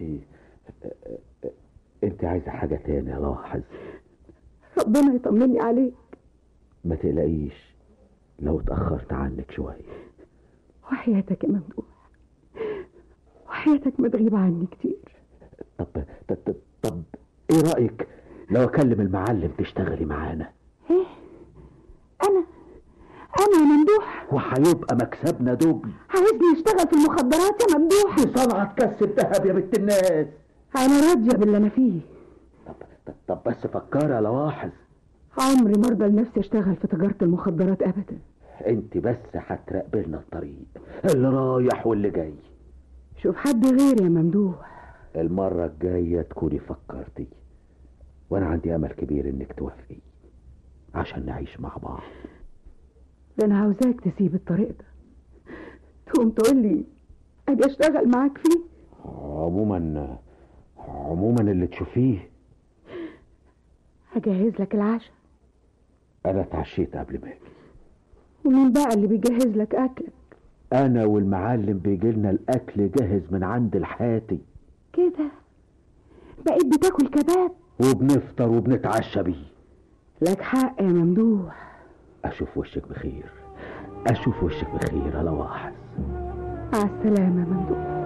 انت عايزة حاجة تاني يا لاحظ ربنا يطمني عليك ما تقلقيش لو اتأخرت عنك شوية وحياتك يا ممدوح وحياتك ما تغيب عني كتير طب طب, طب, طب ايه رأيك لو اكلم المعلم تشتغلي معانا ايه انا انا يا ممدوح وهيبقى مكسبنا دبل عايزني اشتغل في المخدرات يا ممدوح دي صنعة تكسب ذهب يا بنت الناس انا راضيه باللي انا فيه طب, طب بس فكري يا لواحظ عمري ما ارضى لنفسي اشتغل في تجاره المخدرات ابدا انت بس هتراقبي لنا الطريق اللي رايح واللي جاي شوف حد غيري يا ممدوح المرة الجاية تكوني فكرتي وانا عندي امل كبير انك توافقي عشان نعيش مع بعض ده انا عاوزاك تسيب الطريق ده تقوم تقول لي اجي اشتغل معاك فيه عموما عموما اللي تشوفيه هجهز لك العشاء انا اتعشيت قبل ما اجي ومين بقى اللي بيجهز لك اكلك انا والمعلم بيجي لنا الاكل جاهز من عند الحاتي كده بقيت بتاكل كباب وبنفطر وبنتعشى بيه لك حق يا ممدوح اشوف وشك بخير اشوف وشك بخير يا لواحظ مع السلامه يا ممدوح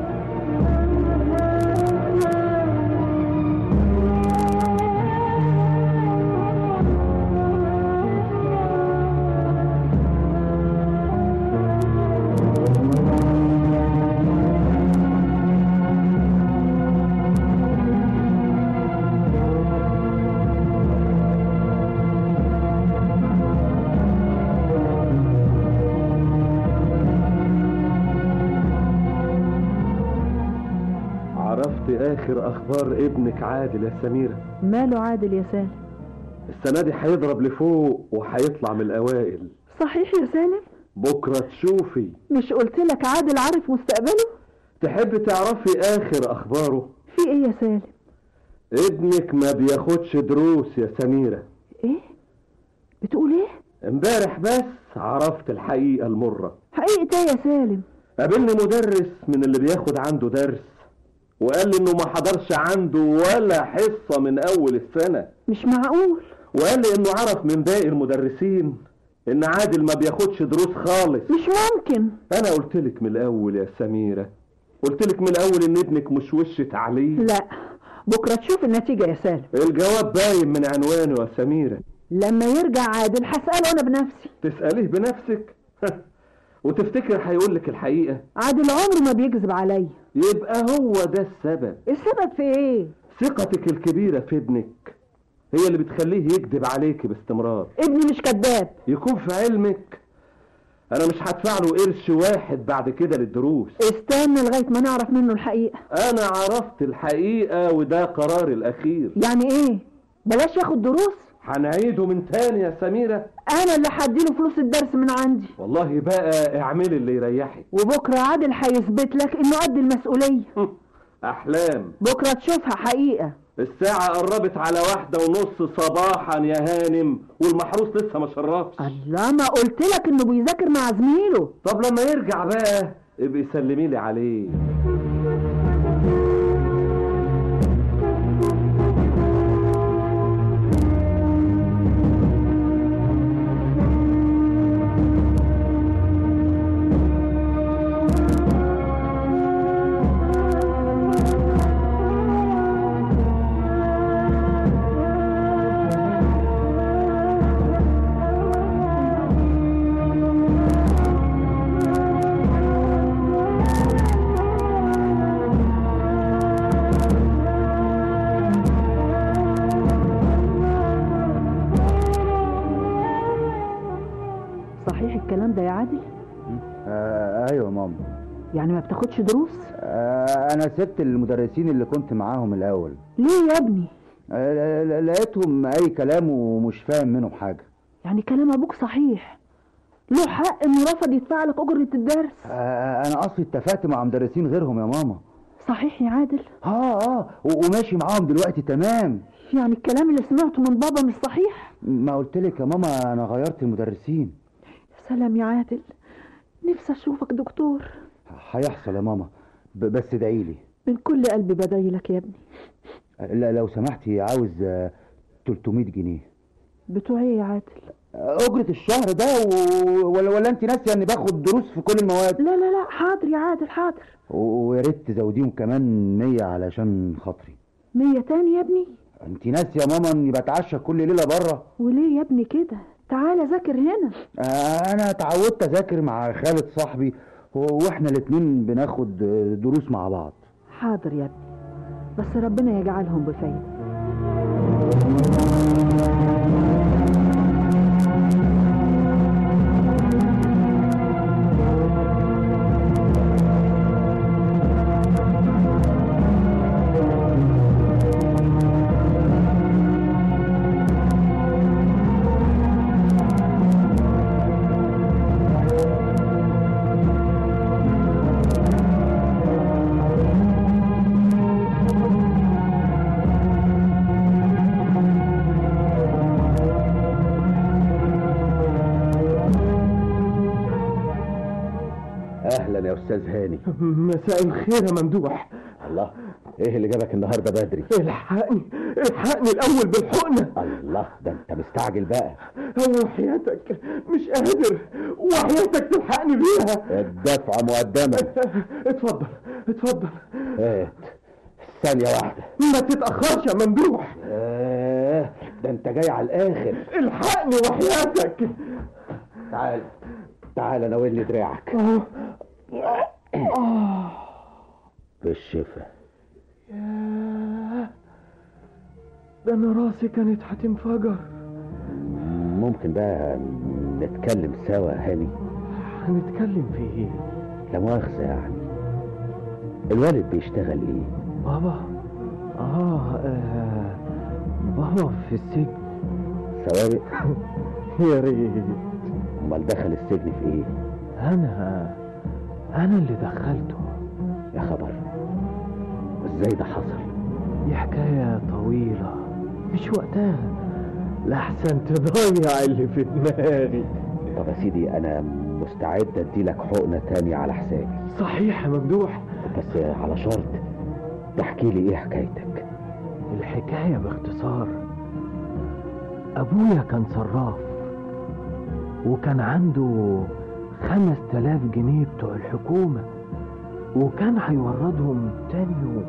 عرفت اخر اخبار ابنك عادل يا سميرة ماله عادل يا سالم السنة دي هيضرب لفوق وهيطلع من الاوائل صحيح يا سالم بكرة تشوفي مش قلت لك عادل عارف مستقبله تحب تعرفي اخر اخباره في ايه يا سالم ابنك ما بياخدش دروس يا سميرة ايه بتقول ايه امبارح بس عرفت الحقيقة المرة حقيقة ايه يا سالم قابلني مدرس من اللي بياخد عنده درس وقال لي انه ما حضرش عنده ولا حصة من اول السنة مش معقول وقال لي انه عرف من باقي المدرسين ان عادل ما بياخدش دروس خالص مش ممكن انا قلت لك من الاول يا سميرة قلت لك من الاول ان ابنك مش وش تعليم لا بكرة تشوف النتيجة يا سالم الجواب باين من عنوانه يا سميرة لما يرجع عادل هسأله انا بنفسي تسأليه بنفسك وتفتكر هيقول لك الحقيقة عادل عمره ما بيكذب عليا يبقى هو ده السبب السبب في ايه ثقتك الكبيرة في ابنك هي اللي بتخليه يكذب عليك باستمرار ابني مش كذاب يكون في علمك انا مش هدفع له قرش واحد بعد كده للدروس استنى لغاية ما نعرف منه الحقيقة انا عرفت الحقيقة وده قراري الاخير يعني ايه بلاش ياخد دروس هنعيده من تاني يا سميرة انا اللي هديله فلوس الدرس من عندي والله بقى اعملي اللي يريحك وبكرة عادل هيثبت لك انه قد المسؤولية احلام بكرة تشوفها حقيقة الساعة قربت على واحدة ونص صباحا يا هانم والمحروس لسه ما شربش الله ما قلت لك انه بيذاكر مع زميله طب لما يرجع بقى ابقي سلمي لي عليه آه ايوه يا ماما يعني ما بتاخدش دروس آه انا سبت المدرسين اللي كنت معاهم الاول ليه يا ابني آه ل- ل- لقيتهم اي كلام ومش فاهم منهم حاجه يعني كلام ابوك صحيح له حق انه رفض يدفع لك اجره الدرس آه انا اصلي اتفقت مع مدرسين غيرهم يا ماما صحيح يا عادل اه اه و- وماشي معاهم دلوقتي تمام يعني الكلام اللي سمعته من بابا مش صحيح ما قلت لك يا ماما انا غيرت المدرسين يا سلام يا عادل نفسي اشوفك دكتور هيحصل يا ماما ب- بس ادعي لي من كل قلبي بدعي لك يا ابني لا لو سمحتي عاوز آه، 300 جنيه بتوع ايه يا عادل أجرة الشهر ده و... ولا ولا أنت ناسية إني باخد دروس في كل المواد؟ لا لا لا حاضر يا عادل حاضر و- ويا ريت تزوديهم كمان 100 علشان خاطري. مية تاني يا ابني أنت ناسية يا ماما إني بتعشى كل ليلة بره؟ وليه يا ابني كده تعالى ذاكر هنا آه، أنا اتعودت أذاكر مع خالد صاحبي و- وإحنا الاتنين بناخد آه، دروس مع بعض. حاضر يا ابني بس ربنا يجعلهم بفايدة اهلا يا استاذ هاني مساء الخير يا ممدوح الله ايه اللي جابك النهارده بدري الحقني الحقني الاول بالحقنه الله ده انت مستعجل بقى وحياتك مش قادر وحياتك تلحقني بيها الدفع مقدما اتفضل اتفضل هات ثانية واحدة ما تتأخرش يا ممدوح آه ده انت جاي على الاخر الحقني وحياتك تعال تعال ناولني دراعك آه. بالشفا ياه ده انا راسي كانت هتنفجر ممكن بقى نتكلم سوا يا هاني هنتكلم في ايه لا مؤاخذة يعني الوالد بيشتغل ايه بابا آه, اه بابا في السجن سوابق يا ريت امال دخل السجن في ايه انا انا اللي دخلته يا خبر ازاي ده حصل دي حكاية طويلة مش وقتها لحسن تضيع اللي في دماغي طب يا سيدي انا مستعد اديلك حقنة تانية على حسابي صحيح يا ممدوح بس على شرط تحكي لي ايه حكايتك الحكاية باختصار أبويا كان صراف وكان عنده خمس تلاف جنيه بتوع الحكومة وكان هيوردهم تاني يوم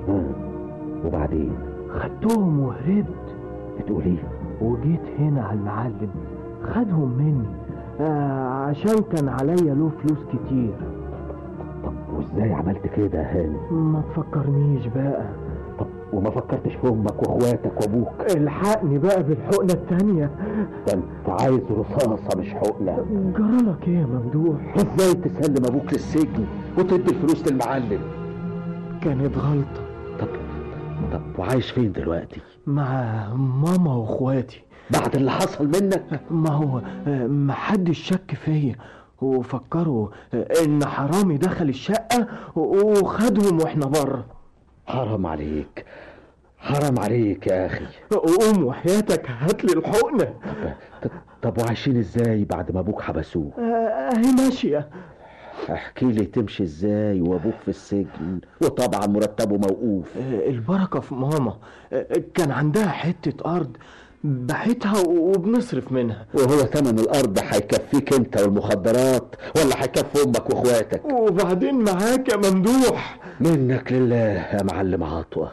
وبعدين خدتهم وهربت بتقول ايه وجيت هنا على المعلم خدهم مني آه عشان كان عليا له فلوس كتير طب وازاي عملت كده يا هاني ما تفكرنيش بقى طب وما فكرتش في امك واخواتك وابوك الحقني بقى بالحقنة التانية ده انت عايز رصاصة مش حقنة جرالك ايه يا ممدوح ازاي تسلم ابوك للسجن وتدي الفلوس للمعلم كانت غلطة طب طب وعايش فين دلوقتي مع ماما واخواتي بعد اللي حصل منك ما هو آه، محدش شك فيا وفكروا آه، ان حرامي دخل الشقة وخدهم واحنا بره حرام عليك حرام عليك يا اخي قوم وحياتك هاتلي الحقنة طب, طب وعايشين ازاي بعد ما ابوك حبسوه آه، اهي ماشية احكي لي تمشي ازاي وابوك في السجن وطبعا مرتبه موقوف آه، البركة في ماما آه، كان عندها حتة أرض باعتها وبنصرف منها وهو ثمن الارض هيكفيك انت والمخدرات ولا هيكفي امك واخواتك وبعدين معاك يا ممدوح منك لله يا معلم عطوة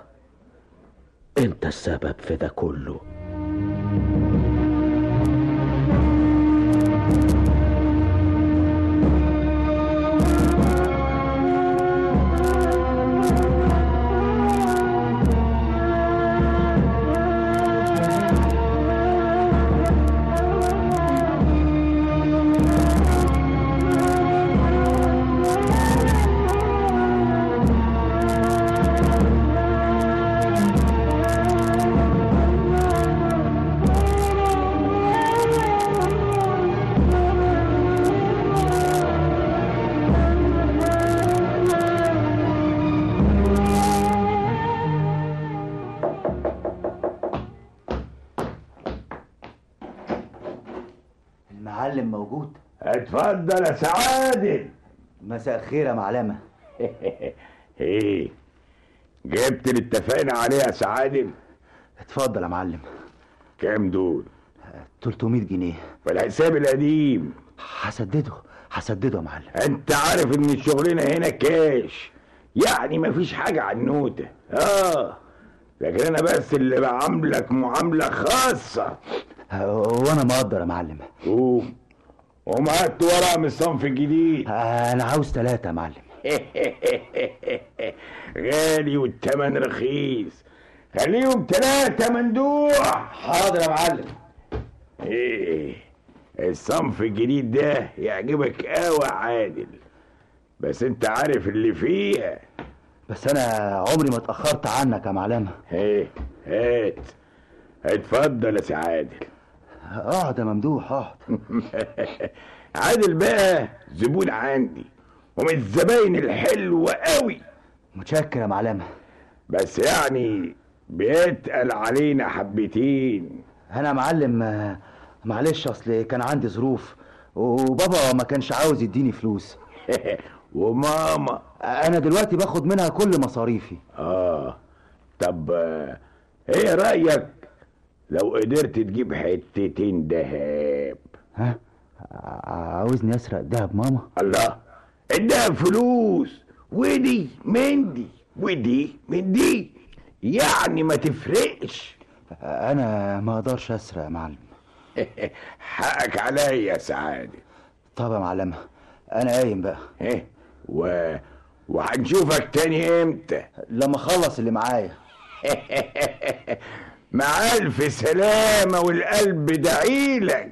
انت السبب في ده كله اتفضل يا سعادة مساء الخير يا معلمة ايه جبت اللي اتفقنا عليه يا سعادة اتفضل يا معلم كام دول 300 جنيه والحساب القديم هسدده هسدده يا معلم انت عارف ان شغلنا هنا كاش يعني مفيش حاجة عنوتة اه لكن انا بس اللي بعاملك معاملة خاصة وانا مقدر يا معلم قوم ومعدت ورقة من الصنف الجديد انا عاوز ثلاثة يا معلم غالي والتمن رخيص خليهم ثلاثة مندوح حاضر يا معلم ايه الصنف الجديد ده يعجبك قوي عادل بس انت عارف اللي فيها بس انا عمري ما اتاخرت عنك يا معلمه ايه هات اتفضل يا سي عادل اقعد يا ممدوح اقعد عادل بقى زبون عندي ومن الزباين الحلوة قوي متشكر يا معلمه بس يعني بيتقل علينا حبتين انا يا معلم آه، معلش اصل كان عندي ظروف وبابا ما كانش عاوز يديني فلوس وماما انا دلوقتي باخد منها كل مصاريفي اه طب آه، ايه رأيك لو قدرت تجيب حتتين دهب ها عاوزني اسرق دهب ماما الله الدهب فلوس ودي من دي ودي من دي يعني ما تفرقش انا ما اقدرش اسرق يا معلم حقك عليا يا سعادة طب يا معلمه انا قايم بقى ايه و... وهنشوفك تاني امتى لما اخلص اللي معايا مع الف سلامة والقلب دعيلك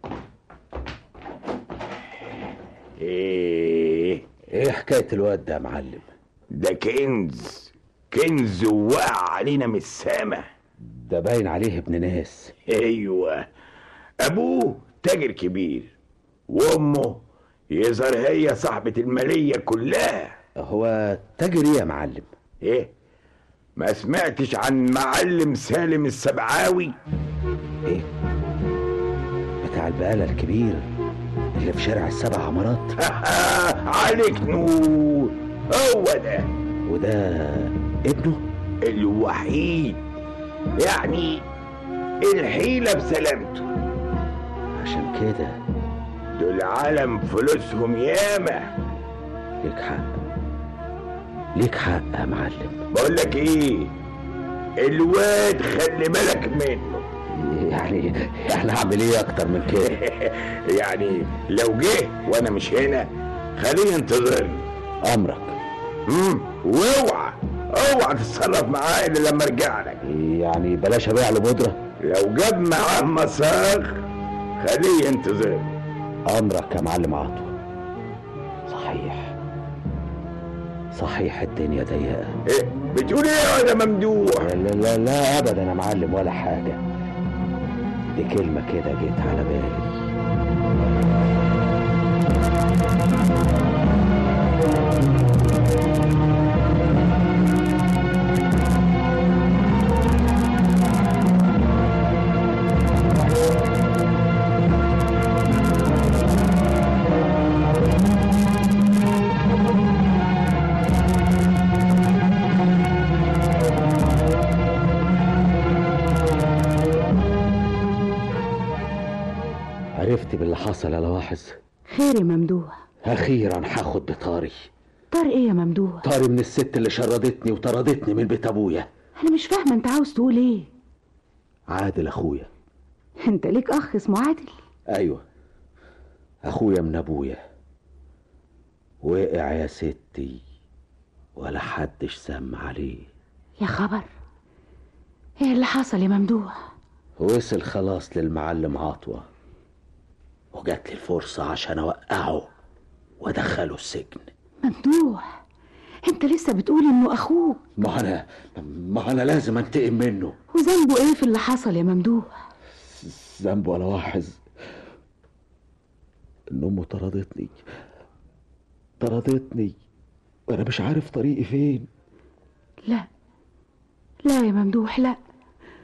ايه ايه حكاية الواد ده يا معلم ده كنز كنز وقع علينا من السما ده باين عليه ابن ناس ايوه ابوه تاجر كبير وامه يظهر هي صاحبة المالية كلها هو تاجر ايه يا معلم ايه ما سمعتش عن معلم سالم السبعاوي ايه بتاع البقالة الكبير اللي في شارع السبع عمارات عليك نور هو ده وده ابنه الوحيد يعني الحيلة بسلامته عشان كده دول عالم فلوسهم ياما ليك حق ليك حق يا معلم بقول لك ايه الواد خلي بالك منه يعني يعني اعمل ايه اكتر من كده يعني لو جه وانا مش هنا خليه ينتظرني امرك امم واوعى اوعى تتصرف معاه الا لما ارجع لك يعني بلاش ابيع له بودره لو جاب معاه مصاغ خليه ينتظرني امرك يا معلم عطوة صحيح صحيح الدنيا ضيقه ايه بتقول ايه يا ممدوح لا لا لا, لا ابدا يا معلم ولا حاجه دي كلمه كده جت على بالي عرفت باللي حصل يا لواحظ خير يا ممدوح اخيرا هاخد بطاري طار ايه يا ممدوح طاري من الست اللي شردتني وطردتني من بيت ابويا انا مش فاهمه انت عاوز تقول ايه عادل اخويا انت ليك اخ اسمه عادل ايوه اخويا من ابويا وقع يا ستي ولا حدش سم عليه يا خبر ايه اللي حصل يا ممدوح وصل خلاص للمعلم عطوة وجات لي الفرصة عشان أوقعه وأدخله السجن ممدوح انت لسه بتقول انه اخوك ما أنا ما أنا لازم أنتقم منه وذنبه ايه في اللي حصل يا ممدوح ذنبه ولا واحظ إن أمه طردتني طردتني وأنا مش عارف طريقي فين لا لا يا ممدوح لا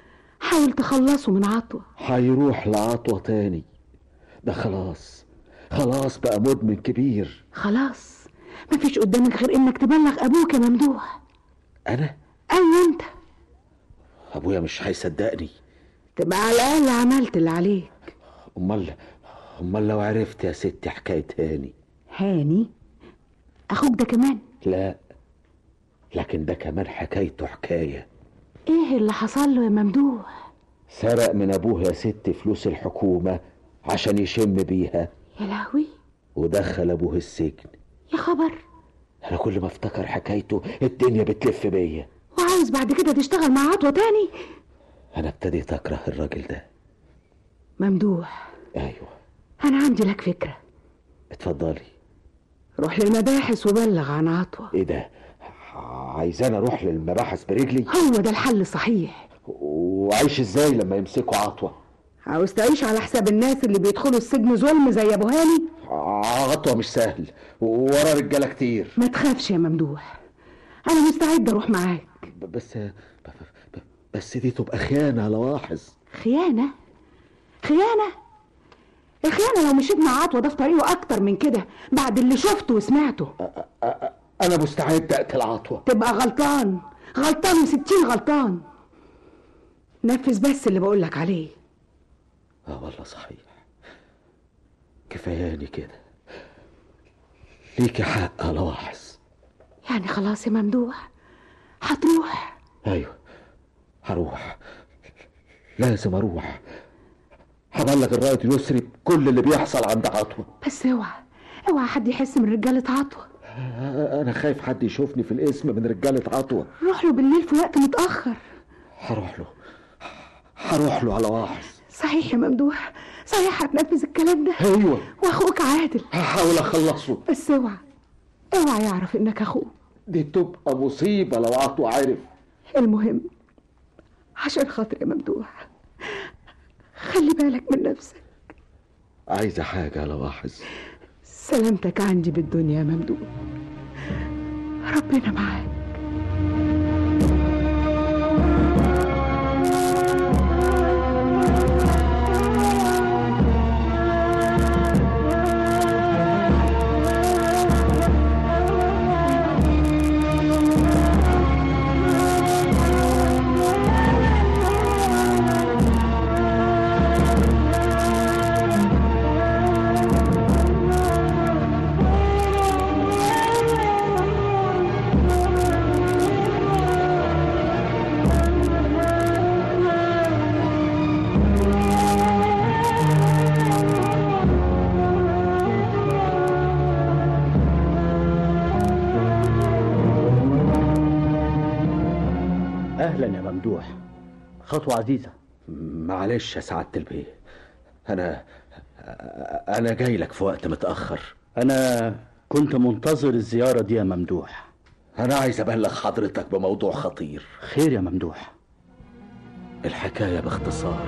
حاول تخلصه من عطوة هيروح لعطوة تاني ده خلاص خلاص بقى مدمن كبير خلاص مفيش قدامك غير انك تبلغ ابوك يا ممدوح انا ايوه انت ابويا مش هيصدقني تبقى على الاقل عملت اللي عليك امال امال لو عرفت يا ستي حكايه هاني هاني اخوك ده كمان لا لكن ده كمان حكايته حكايه ايه اللي حصل له يا ممدوح سرق من ابوه يا ستي فلوس الحكومه عشان يشم بيها يا لهوي ودخل ابوه السجن يا خبر انا كل ما افتكر حكايته الدنيا بتلف بيا وعايز بعد كده تشتغل مع عطوة تاني انا ابتديت اكره الراجل ده ممدوح ايوه انا عندي لك فكرة اتفضلي روح للمباحث وبلغ عن عطوة ايه ده عايزاني اروح للمباحث برجلي هو ده الحل الصحيح وعايش ازاي لما يمسكوا عطوة عاوز تعيش على حساب الناس اللي بيدخلوا السجن ظلم زي ابو هاني عطوة مش سهل ورا رجالة كتير ما تخافش يا ممدوح انا مستعد اروح معاك بس بس دي تبقى خيانة لواحظ خيانة خيانة الخيانة لو مشيت مع عطوة ده في طريقه أكتر من كده بعد اللي شفته وسمعته أنا مستعد أقتل عطوة تبقى غلطان غلطان وستين غلطان نفذ بس اللي بقولك عليه اه والله صحيح كفاياني كده ليكي حق يا لواحظ يعني خلاص يا ممدوح هتروح ايوه هروح لازم اروح هبلغ الرائد يسري بكل اللي بيحصل عند عطوة بس اوعى اوعى حد يحس من رجالة عطوة انا خايف حد يشوفني في الاسم من رجالة عطوة روح له بالليل في وقت متأخر هروح له هروح له على واحد صحيح يا ممدوح صحيح هتنفذ الكلام ده ايوه واخوك عادل هحاول اخلصه بس اوعى اوعى يعرف انك اخوه دي تبقى مصيبة لو عطوة عارف المهم عشان خاطر يا ممدوح خلي بالك من نفسك عايزة حاجة لواحظ سلامتك عندي بالدنيا يا ممدوح ربنا معاك اهلا يا ممدوح خطوه عزيزه معلش يا سعادة البيه انا انا جاي لك في وقت متأخر انا كنت منتظر الزياره دي يا ممدوح انا عايز ابلغ حضرتك بموضوع خطير خير يا ممدوح الحكاية باختصار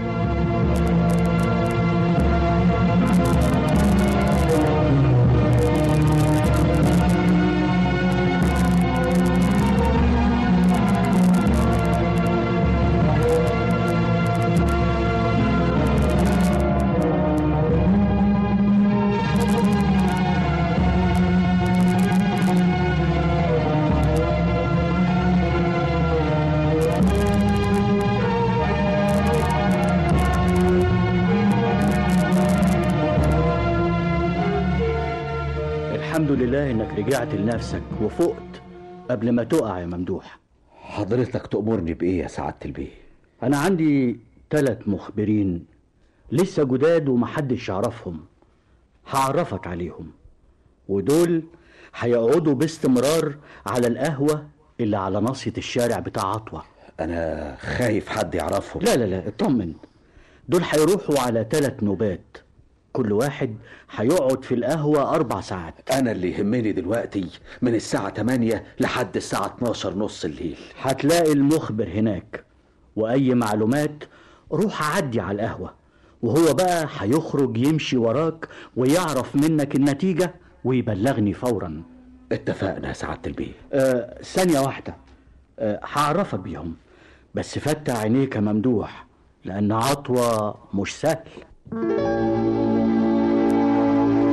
الحمد لله انك رجعت لنفسك وفقت قبل ما تقع يا ممدوح حضرتك تأمرني بإيه يا سعادة البيه انا عندي ثلاث مخبرين لسه جداد ومحدش يعرفهم هعرفك عليهم ودول هيقعدوا باستمرار على القهوة اللي على ناصية الشارع بتاع عطوة أنا خايف حد يعرفهم لا لا لا اطمن دول هيروحوا على ثلاث نوبات كل واحد هيقعد في القهوة أربع ساعات أنا اللي يهمني دلوقتي من الساعة 8 لحد الساعة 12 نص الليل هتلاقي المخبر هناك وأي معلومات روح عدي على القهوة وهو بقى هيخرج يمشي وراك ويعرف منك النتيجة ويبلغني فورا اتفقنا يا سعادة البيه آه ثانية واحدة آه هعرفك بيهم بس فتح عينيك يا ممدوح لأن عطوة مش سهل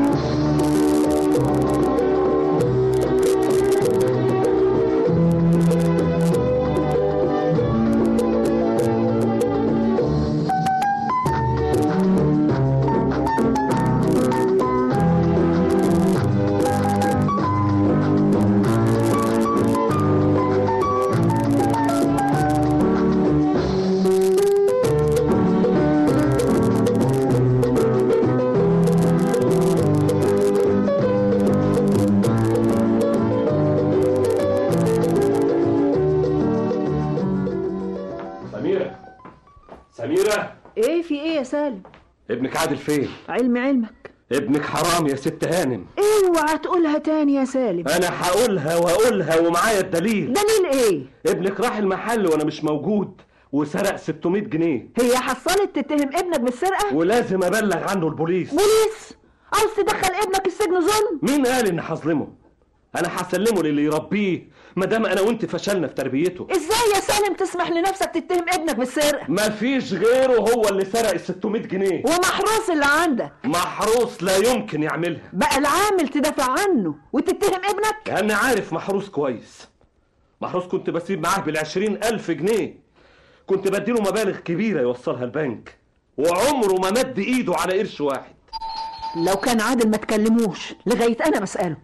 سالم ابنك عادل فين علم علمك ابنك حرام يا ست هانم اوعى تقولها تاني يا سالم انا هقولها واقولها ومعايا الدليل دليل ايه ابنك راح المحل وانا مش موجود وسرق 600 جنيه هي حصلت تتهم ابنك بالسرقه ولازم ابلغ عنه البوليس بوليس عاوز تدخل ابنك السجن ظلم مين قال اني هظلمه انا هسلمه للي يربيه ما دام انا وانت فشلنا في تربيته ازاي يا سالم تسمح لنفسك تتهم ابنك بالسرقه مفيش غيره هو اللي سرق ال 600 جنيه ومحروس اللي عندك محروس لا يمكن يعملها بقى العامل تدافع عنه وتتهم ابنك انا عارف محروس كويس محروس كنت بسيب معاه بالعشرين ألف جنيه كنت بديله مبالغ كبيرة يوصلها البنك وعمره ما مد ايده على قرش واحد لو كان عادل ما تكلموش لغايه انا بساله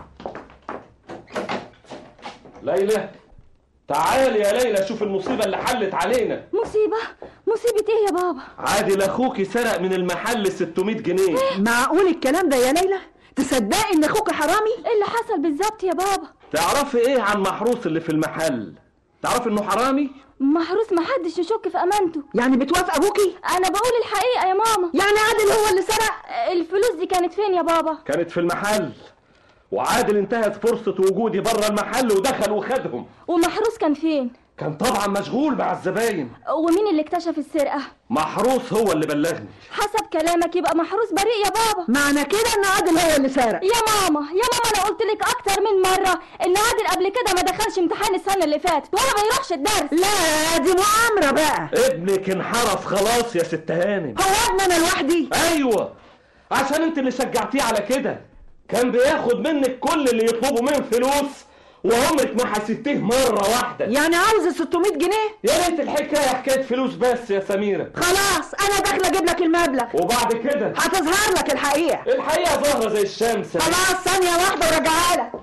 ليلى تعالي يا ليلى شوف المصيبة اللي حلت علينا مصيبة مصيبة ايه يا بابا عادل اخوك سرق من المحل 600 جنيه معقول الكلام ده يا ليلى تصدقي ان اخوك حرامي ايه اللي حصل بالظبط يا بابا تعرفي ايه عن محروس اللي في المحل تعرفي انه حرامي محروس محدش يشك في امانته يعني بتوافق ابوكي انا بقول الحقيقة يا ماما يعني عادل هو اللي سرق الفلوس دي كانت فين يا بابا كانت في المحل وعادل انتهت فرصة وجودي بره المحل ودخل وخدهم ومحروس كان فين كان طبعا مشغول مع الزباين ومين اللي اكتشف السرقة محروس هو اللي بلغني حسب كلامك يبقى محروس بريء يا بابا معنى كده ان عادل هو اللي سرق يا ماما يا ماما انا قلت لك اكتر من مرة ان عادل قبل كده ما دخلش امتحان السنة اللي فاتت ولا ما يروحش الدرس لا دي مؤامرة بقى ابنك انحرف خلاص يا ست هانم هو ابني انا لوحدي ايوه عشان انت اللي شجعتيه على كده كان بياخد منك كل اللي يطلبه من فلوس وعمرك ما حسيتيه مرة واحدة يعني عاوز ال 600 جنيه يا ريت الحكاية حكاية فلوس بس يا سميرة خلاص انا داخله اجيب لك المبلغ وبعد كده هتظهر لك الحقيقه الحقيقة ظاهرة زي الشمس خلاص ثانيه واحده وراجعها لك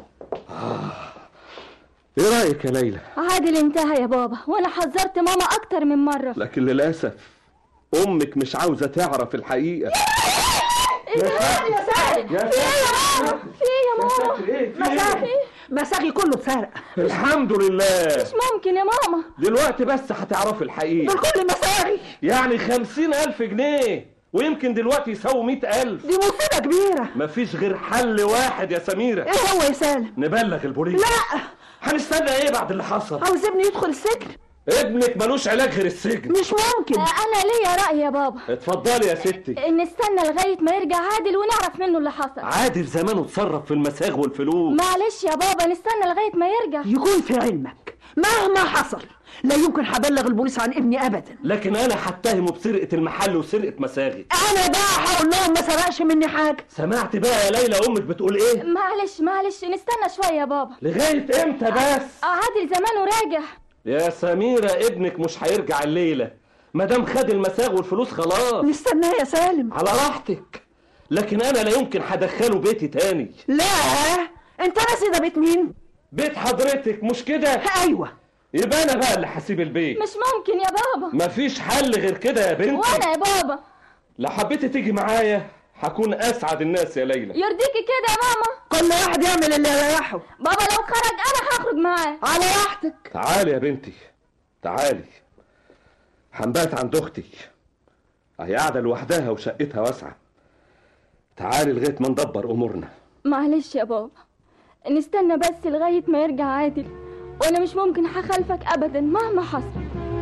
ايه رأيك يا ليلى عادل انتهى يا بابا وانا حذرت ماما اكتر من مرة لكن للأسف أمك مش عاوزة تعرف الحقيقة ايه ده يا سالم يا في ايه يا ماما في ايه يا ماما مساغي مساغي كله اتسرق الحمد لله مش ممكن يا ماما دلوقتي بس هتعرفي الحقيقة دول كل مساغي يعني خمسين ألف جنيه ويمكن دلوقتي يساووا مئة ألف دي مصيبه كبيره مفيش غير حل واحد يا سميرة ايه هو يا سالم نبلغ البوليس لا هنستنى ايه بعد اللي حصل عاوز ابني يدخل السجن ابنك ملوش علاج غير السجن مش ممكن انا ليا رأي يا بابا اتفضلي يا ستي نستنى لغاية ما يرجع عادل ونعرف منه اللي حصل عادل زمانه اتصرف في المساغ والفلوس معلش يا بابا نستنى لغاية ما يرجع يكون في علمك مهما حصل لا يمكن هبلغ البوليس عن ابني ابدا لكن انا هتهمه بسرقة المحل وسرقة مساغي انا بقى هقول لهم ما سرقش مني حاجه سمعت بقى يا ليلى امك بتقول ايه معلش معلش نستنى شوية يا بابا لغاية امتى بس عادل زمانه راجع يا سميرة ابنك مش هيرجع الليلة مادام خد المساغ والفلوس خلاص نستناه يا سالم على راحتك لكن انا لا يمكن هدخله بيتي تاني لا انت ناسي ده بيت مين بيت حضرتك مش كده ايوه يبقى انا بقى اللي هسيب البيت مش ممكن يا بابا مفيش حل غير كده يا بنتي وانا يا بابا لو حبيتي تيجي معايا هكون اسعد الناس يا ليلى يرضيكي كده يا ماما كل واحد يعمل اللي يريحه بابا لو خرج انا هخرج معاه على راحتك تعالي يا بنتي تعالي هنبات عند اختي هي قاعده لوحدها وشقتها واسعه تعالي لغايه ما ندبر امورنا معلش يا بابا نستنى بس لغاية ما يرجع عادل وانا مش ممكن هخالفك ابدا مهما حصل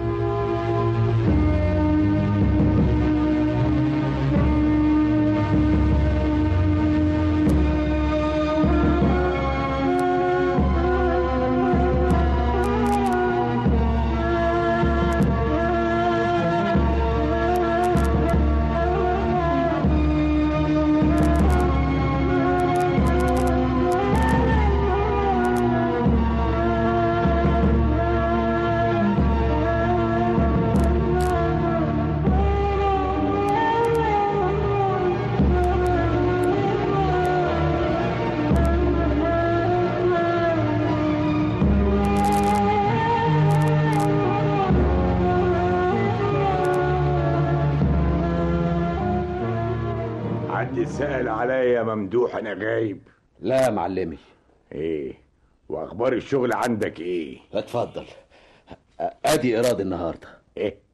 حد سأل عليا يا ممدوح انا غايب لا يا معلمي ايه واخبار الشغل عندك ايه اتفضل ادي ايراد النهارده ايه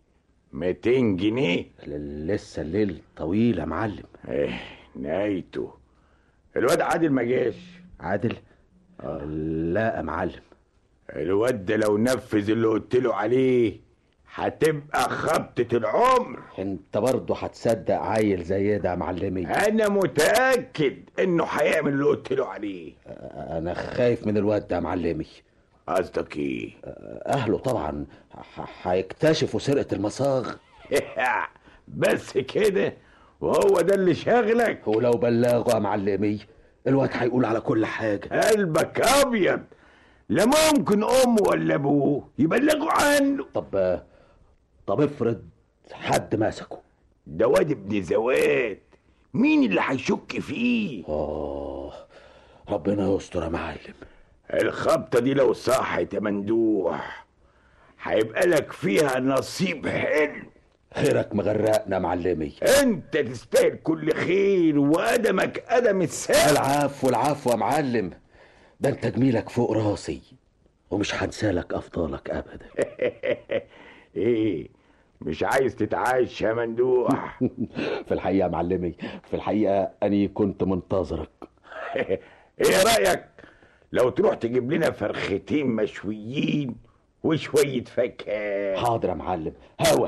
200 جنيه لسه الليل طويل يا معلم ايه نهايته الواد عادل ما جاش عادل لا يا معلم الواد ده لو نفذ اللي قلت له عليه هتبقى خبطة العمر انت برضه هتصدق عيل زي ده يا معلمي انا متأكد انه هيعمل اللي قلت له عليه انا خايف من الواد ده يا معلمي قصدك ايه اهله طبعا ح- هيكتشفوا سرقة المصاغ بس كده وهو ده اللي شاغلك ولو بلغوا يا معلمي الواد هيقول على كل حاجة قلبك ابيض لا ممكن امه ولا ابوه يبلغوا عنه طب طب افرض حد مسكه ده واد ابن زواد مين اللي هيشك فيه اه ربنا يستر يا معلم الخبطة دي لو صحت يا مندوح هيبقى لك فيها نصيب حلو خيرك مغرقنا يا معلمي انت تستاهل كل خير وقدمك قدم الساعة العفو العفو يا معلم ده انت جميلك فوق راسي ومش هنسالك افضالك ابدا ايه مش عايز تتعايش يا مندوح في الحقيقه يا معلمي في الحقيقه اني كنت منتظرك ايه رايك لو تروح تجيب لنا فرختين مشويين وشويه فاكهه حاضر يا معلم هوا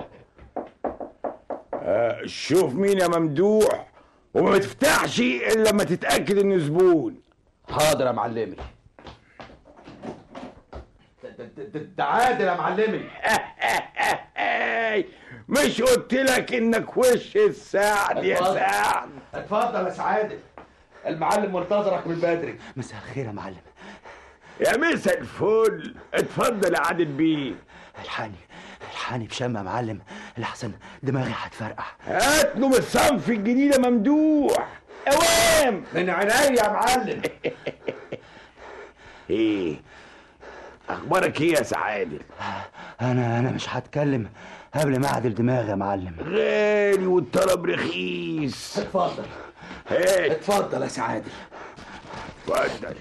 آه شوف مين يا ممدوح وما تفتحش الا لما تتاكد انه زبون حاضر يا معلمي ده عادل يا معلمي مش قلت لك انك وش السعد يا اتفضل. سعد اتفضل يا سعادة المعلم منتظرك من بدري مساء الخير يا معلم يا مسا الفل اتفضل يا عادل بيه الحقني الحقني بشم يا معلم لحسن دماغي هتفرقع هات له من الصنف الجديد يا ممدوح اوام من عينيا يا معلم ايه اخبارك ايه يا سعادل انا انا مش هتكلم قبل ما اعدل دماغي يا معلم غالي والطلب رخيص اتفضل هات اتفضل يا سعادة اتفضل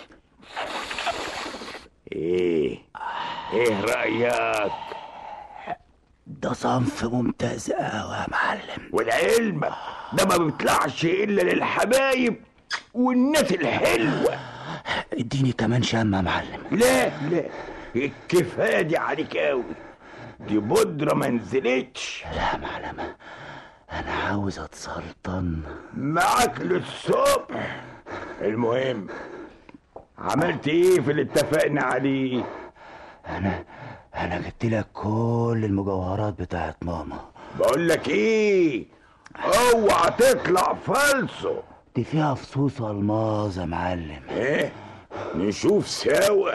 ايه ايه رايك ده صنف ممتاز قوي يا معلم والعلم ده ما بيطلعش الا للحبايب والناس الحلوه اديني كمان شم يا معلم لا لا الكفايه دي عليك قوي دي بودره ما نزلتش لا يا معلم انا عاوز اتسلطن معاك للصبح المهم عملت ايه في اللي اتفقنا عليه انا انا جبت لك كل المجوهرات بتاعت ماما بقول لك ايه اوعى تطلع فالصو دي فيها فصوص الماظ يا معلم ايه نشوف سوا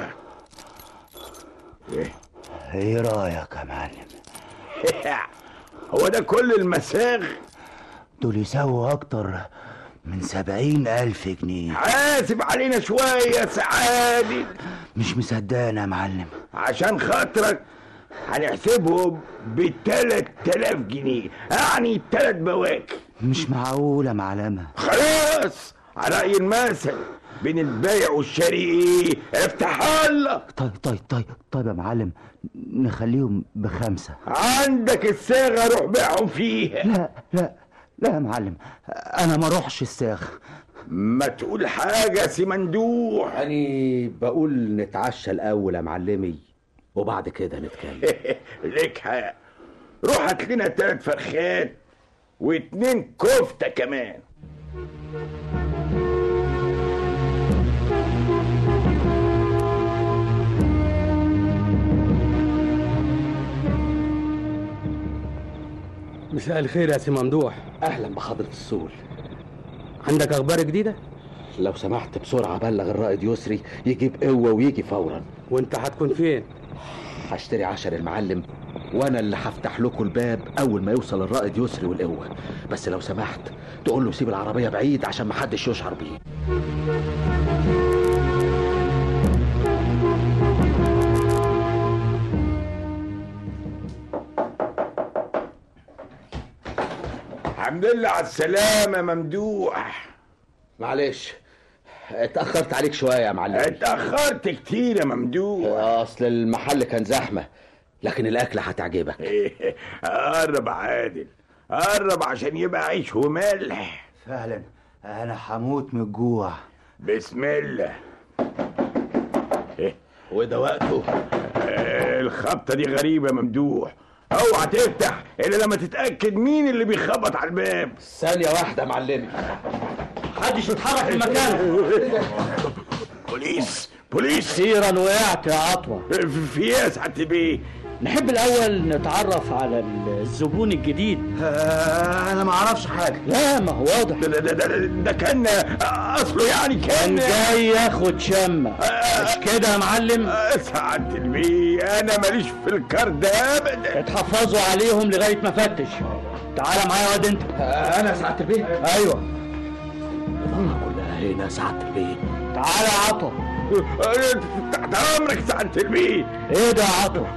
ايه ايه رايك يا معلم هو ده كل المساغ دول يساووا اكتر من سبعين الف جنيه حاسب علينا شويه يا سعادة مش مصدقنا يا معلم عشان خاطرك هنحسبهم ب 3000 جنيه يعني تلات بواكي مش معقول يا معلمة خلاص على رأي المثل بين البايع والشاري ايه افتح الله طيب طيب طيب طيب يا معلم نخليهم بخمسة عندك الصاغة روح بيعهم فيها لا لا لا يا معلم انا ما اروحش الساغ ما تقول حاجة سي مندوح يعني بقول نتعشى الاول يا معلمي وبعد كده نتكلم ليك حق روح هات لنا تلات فرخات واتنين كفتة كمان مساء الخير يا سي ممدوح اهلا بحضرة السول عندك اخبار جديده لو سمحت بسرعة بلغ الرائد يسري يجيب قوة ويجي فورا وانت هتكون فين هشتري عشر المعلم وانا اللي هفتح لكم الباب اول ما يوصل الرائد يسري والقوة بس لو سمحت تقول له سيب العربية بعيد عشان محدش يشعر بيه الحمد لله على السلامة يا ممدوح معلش اتأخرت عليك شوية يا معلم اتأخرت كتير يا ممدوح اصل المحل كان زحمة لكن الاكله هتعجبك قرب عادل قرب عشان يبقى عيش وملح فعلا انا هموت من الجوع بسم الله وده وقته آه، الخبطه دي غريبه ممدوح اوعى تفتح الا لما تتاكد مين اللي بيخبط على الباب ثانيه واحده يا معلمي محدش يتحرك من مكانه بوليس بوليس سيرا وقعت يا عطوة في ايه يا سعاده بيه نحب الاول نتعرف على الزبون الجديد انا ما اعرفش حاجه لا ما هو واضح ده, ده, ده, ده, ده كان اصله يعني كان كان جاي ياخد شمة مش كده يا معلم سعاده البيه انا ماليش في الكارد ابدا اتحفظوا عليهم لغاية ما فتش تعالى معايا يا واد انت انا سعاده البيه ايوه الأمة كلها هنا يا سعاده البيه تعالى يا عطوة تحت امرك سعاده البيه ايه ده يا عطوة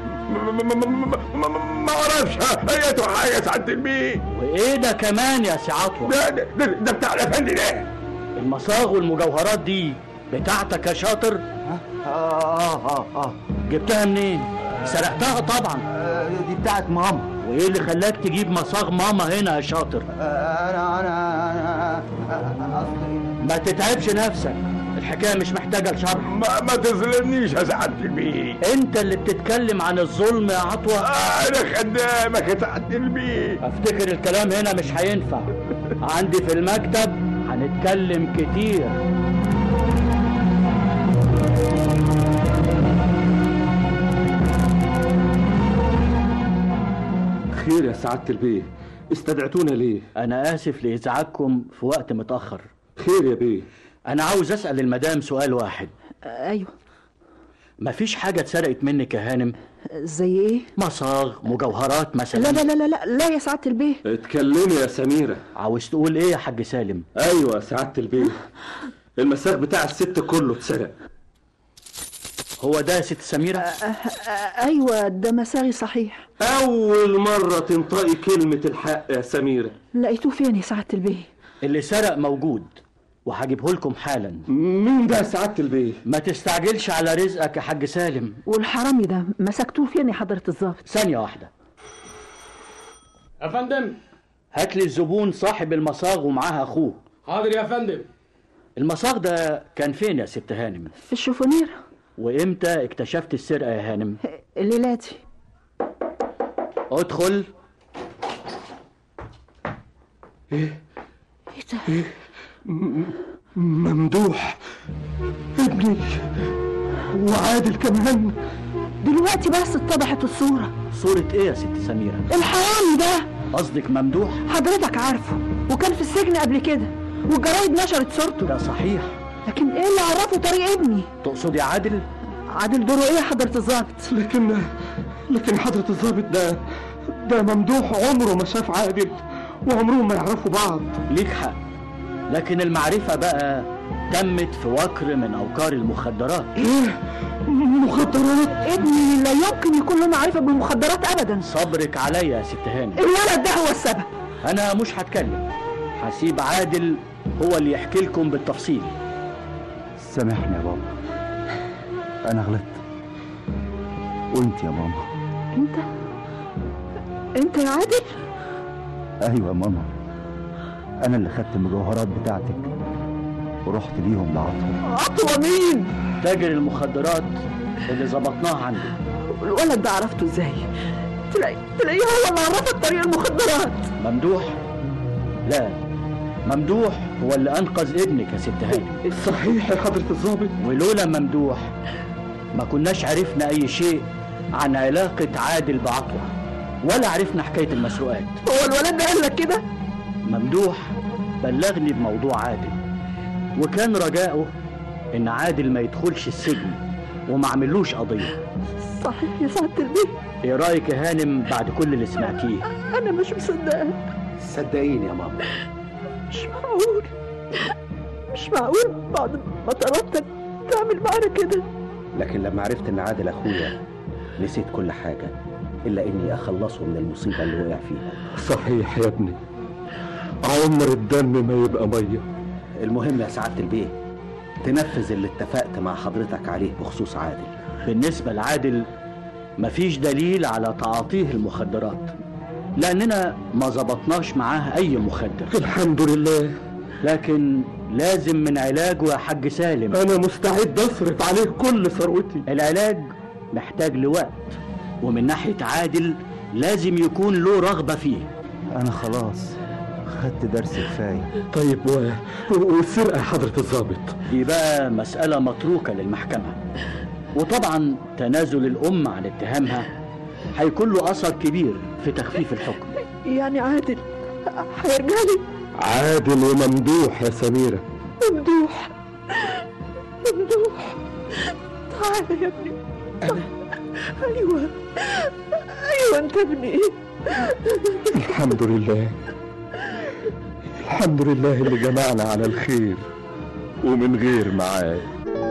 ما اعرفش ايته حاجه يا سعاده البيه وايه ده كمان يا سي عطوة ده ده, ده, ده بتاع الافندي ده المصاغ والمجوهرات دي بتاعتك يا شاطر اه اه اه جبتها منين سرقتها طبعا آه، دي بتاعت ماما وايه اللي خلاك تجيب مصاغ ماما هنا يا شاطر آه، انا انا انا انا اصلي ما تتعبش نفسك الحكايه مش محتاجه لشرح ما, ما تظلمنيش يا سعاده البيه انت اللي بتتكلم عن الظلم يا عطوة انا خدامك يا سعاده البيه افتكر الكلام هنا مش هينفع عندي في المكتب هنتكلم كتير خير يا سعاده البيه استدعتونا ليه انا اسف لازعاجكم في وقت متاخر خير يا بيه انا عاوز اسال المدام سؤال واحد ايوه مفيش حاجه اتسرقت منك يا هانم زي ايه مصاغ مجوهرات مثلا لا لا لا لا لا, لا يا سعاده البيه اتكلمي يا سميره عاوز تقول ايه يا حاج سالم ايوه يا سعاده البيه المساغ بتاع الست كله اتسرق هو ده يا ست سميره آه، آه، ايوه ده مساغي صحيح اول مره تنطقي كلمه الحق يا سميره لقيتوه فين يا سعاده البيه اللي سرق موجود وهجيبه لكم حالا مين ده يا سعاده البيه ما تستعجلش على رزقك يا حاج سالم والحرامي ده مسكتوه فين يا حضره الظابط ثانيه واحده يا فندم هات لي الزبون صاحب المصاغ ومعاها اخوه حاضر يا فندم المصاغ ده كان فين يا ست هانم في الشوفونير وامتى اكتشفت السرقه يا هانم الليلاتي ادخل ايه ايه ده ايه م- ممدوح ابني وعادل كمان دلوقتي بس اتضحت الصوره صوره ايه يا ست سميره الحرامي ده قصدك ممدوح حضرتك عارفه وكان في السجن قبل كده والجرايد نشرت صورته ده صحيح لكن ايه اللي عرفه طريق ابني تقصدي عادل عادل دوره ايه يا حضره الظابط لكن لكن حضرة الضابط ده ده ممدوح عمره ما شاف عادل وعمرهم ما يعرفوا بعض ليك حق لكن المعرفة بقى تمت في وكر من أوكار المخدرات ايه مخدرات ابني لا يمكن يكون له معرفه بالمخدرات ابدا صبرك عليا يا ست هانم الولد ده هو السبب أنا مش هتكلم هسيب عادل هو اللي يحكي لكم بالتفصيل سامحني يا بابا انا غلطت وانت يا ماما انت انت يا عادل ايوه يا ماما انا اللي خدت المجوهرات بتاعتك ورحت بيهم لعطوة عطوة مين تاجر المخدرات اللي ظبطناه عنده الولد ده عرفته ازاي تلاقي تلاقيه هو اللي عرفك طريق المخدرات ممدوح لا ممدوح هو اللي أنقذ ابنك يا ست هانم صحيح يا حضرة الضابط ولولا ممدوح ما كناش عرفنا أي شيء عن علاقة عادل بعطوة ولا عرفنا حكاية المسروقات هو الولد ده قال لك كده ممدوح بلغني بموضوع عادل وكان رجاؤه ان عادل ما يدخلش السجن وما عملوش قضيه صحيح يا سعاده البيه ايه رايك يا هانم بعد كل اللي سمعتيه انا مش مصدقه صدقيني يا ماما مش معقول مش معقول بعد ما طلبتك تعمل معانا كده لكن لما عرفت ان عادل اخويا نسيت كل حاجه الا اني اخلصه من المصيبه اللي وقع فيها صحيح يا ابني عمر الدم ما يبقى ميه المهم يا سعاده البيه تنفذ اللي اتفقت مع حضرتك عليه بخصوص عادل بالنسبه لعادل مفيش دليل على تعاطيه المخدرات لأننا ما ظبطناش معاه أي مخدر الحمد لله لكن لازم من علاجه يا حاج سالم أنا مستعد أصرف عليه كل ثروتي العلاج محتاج لوقت ومن ناحية عادل لازم يكون له رغبة فيه انا خلاص خدت درس كفايه طيب و... والسرقة يا حضرة الضابط دي بقى مسألة متروكة للمحكمة وطبعا تنازل الأم عن اتهامها هيكون له أثر كبير في تخفيف الحكم يعني عادل هيرجع لي عادل وممدوح يا سميرة ممدوح ممدوح تعالى يا ابني أنا أيوة أيوة أنت ابني الحمد لله الحمد لله اللي جمعنا على الخير ومن غير معاد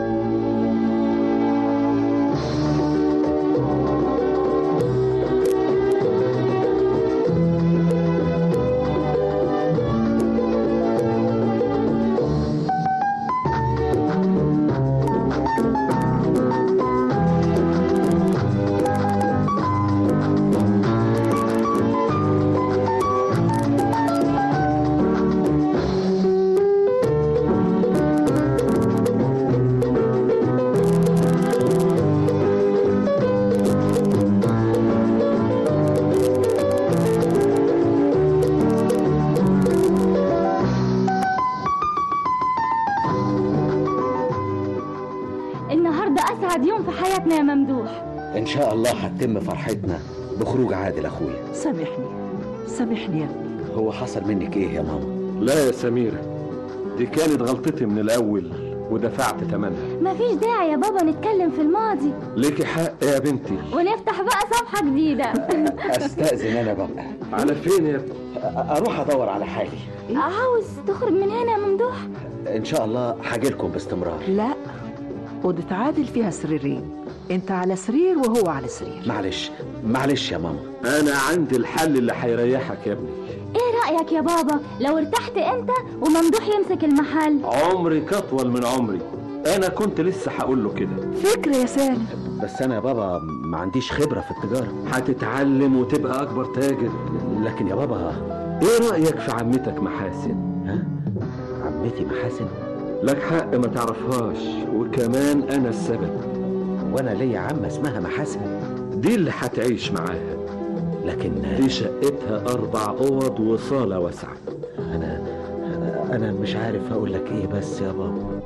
النهارده اسعد يوم في حياتنا يا ممدوح ان شاء الله هتتم فرحتنا بخروج عادل اخويا سامحني سامحني يا ابني هو حصل منك ايه يا ماما لا يا سميرة دي كانت غلطتي من الأول ودفعت ثمنها مفيش داعي يا بابا نتكلم في الماضي ليكي حق يا بنتي ونفتح بقى صفحة جديدة استاذن انا بقى على فين يا ابني اروح ادور على حالي عاوز تخرج من هنا يا ممدوح ان شاء الله هاجيلكم باستمرار لا أوضة عادل فيها سريرين انت على سرير وهو على سرير معلش معلش يا ماما أنا عندي الحل اللي هيريحك يا ابني ايه رأيك يا بابا لو ارتحت انت وممدوح يمسك المحل عمري كطول من عمري أنا كنت لسه هقول له كده فكرة يا سالم بس انا يا بابا ما عنديش خبره في التجاره هتتعلم وتبقى أكبر تاجر لكن يا بابا إيه رأيك في عمتك محاسن؟ ها عمتي محاسن لك حق ما تعرفهاش وكمان أنا السبب وانا ليا عمه اسمها محاسن دي اللي هتعيش معاها لكن دي شقتها أربع أوض وصالة واسعة انا انا مش عارف اقول لك ايه بس يا بابا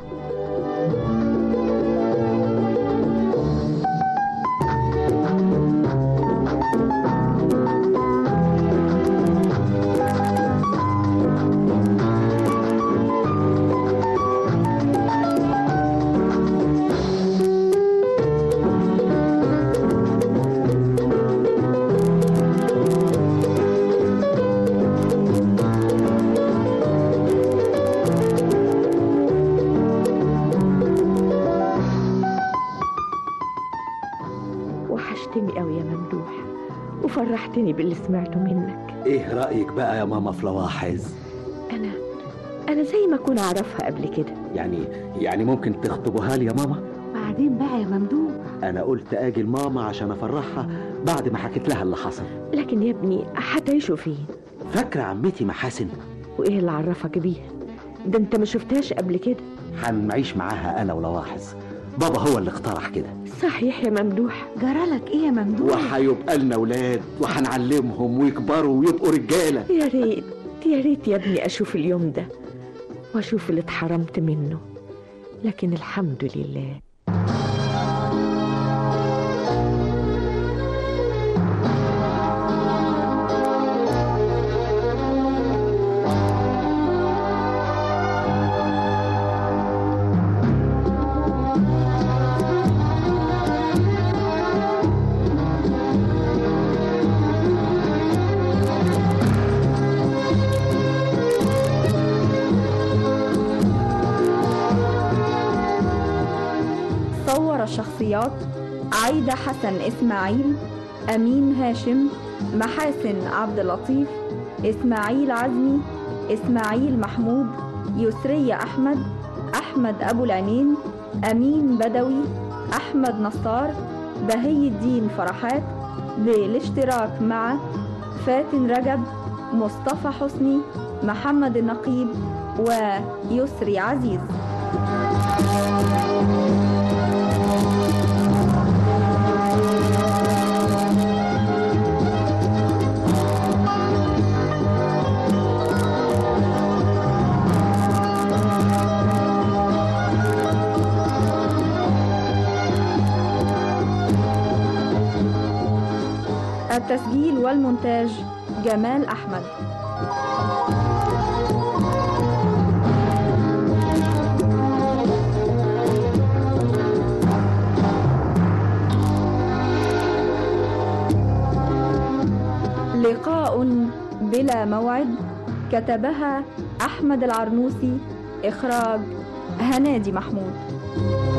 وحشتني قوي يا ممدوح وفرحتني باللي سمعته منك ايه رايك بقى يا ماما في لواحظ انا انا زي ما اكون اعرفها قبل كده يعني يعني ممكن تخطبوها لي يا ماما بعدين بقى يا ممدوح انا قلت اجي لماما عشان افرحها بعد ما حكيت لها اللي حصل لكن يا ابني هتعيشوا فين فاكره عمتي محاسن وايه اللي عرفك بيها ده انت ما شفتهاش قبل كده هنعيش معاها انا ولواحظ بابا هو اللي اقترح كده صحيح يا ممدوح جرالك ايه يا ممدوح وهيبقى لنا ولاد وهنعلمهم ويكبروا ويبقوا رجاله يا ريت يا ريت يا ابني اشوف اليوم ده واشوف اللي اتحرمت منه لكن الحمد لله صور الشخصيات عايدة حسن إسماعيل أمين هاشم محاسن عبد اللطيف إسماعيل عزمي إسماعيل محمود يسرية أحمد أحمد أبو العينين أمين بدوي أحمد نصار بهي الدين فرحات بالاشتراك مع فاتن رجب مصطفى حسني محمد النقيب ويسري عزيز التسجيل والمونتاج جمال أحمد لقاء بلا موعد كتبها أحمد العرنوسي إخراج هنادي محمود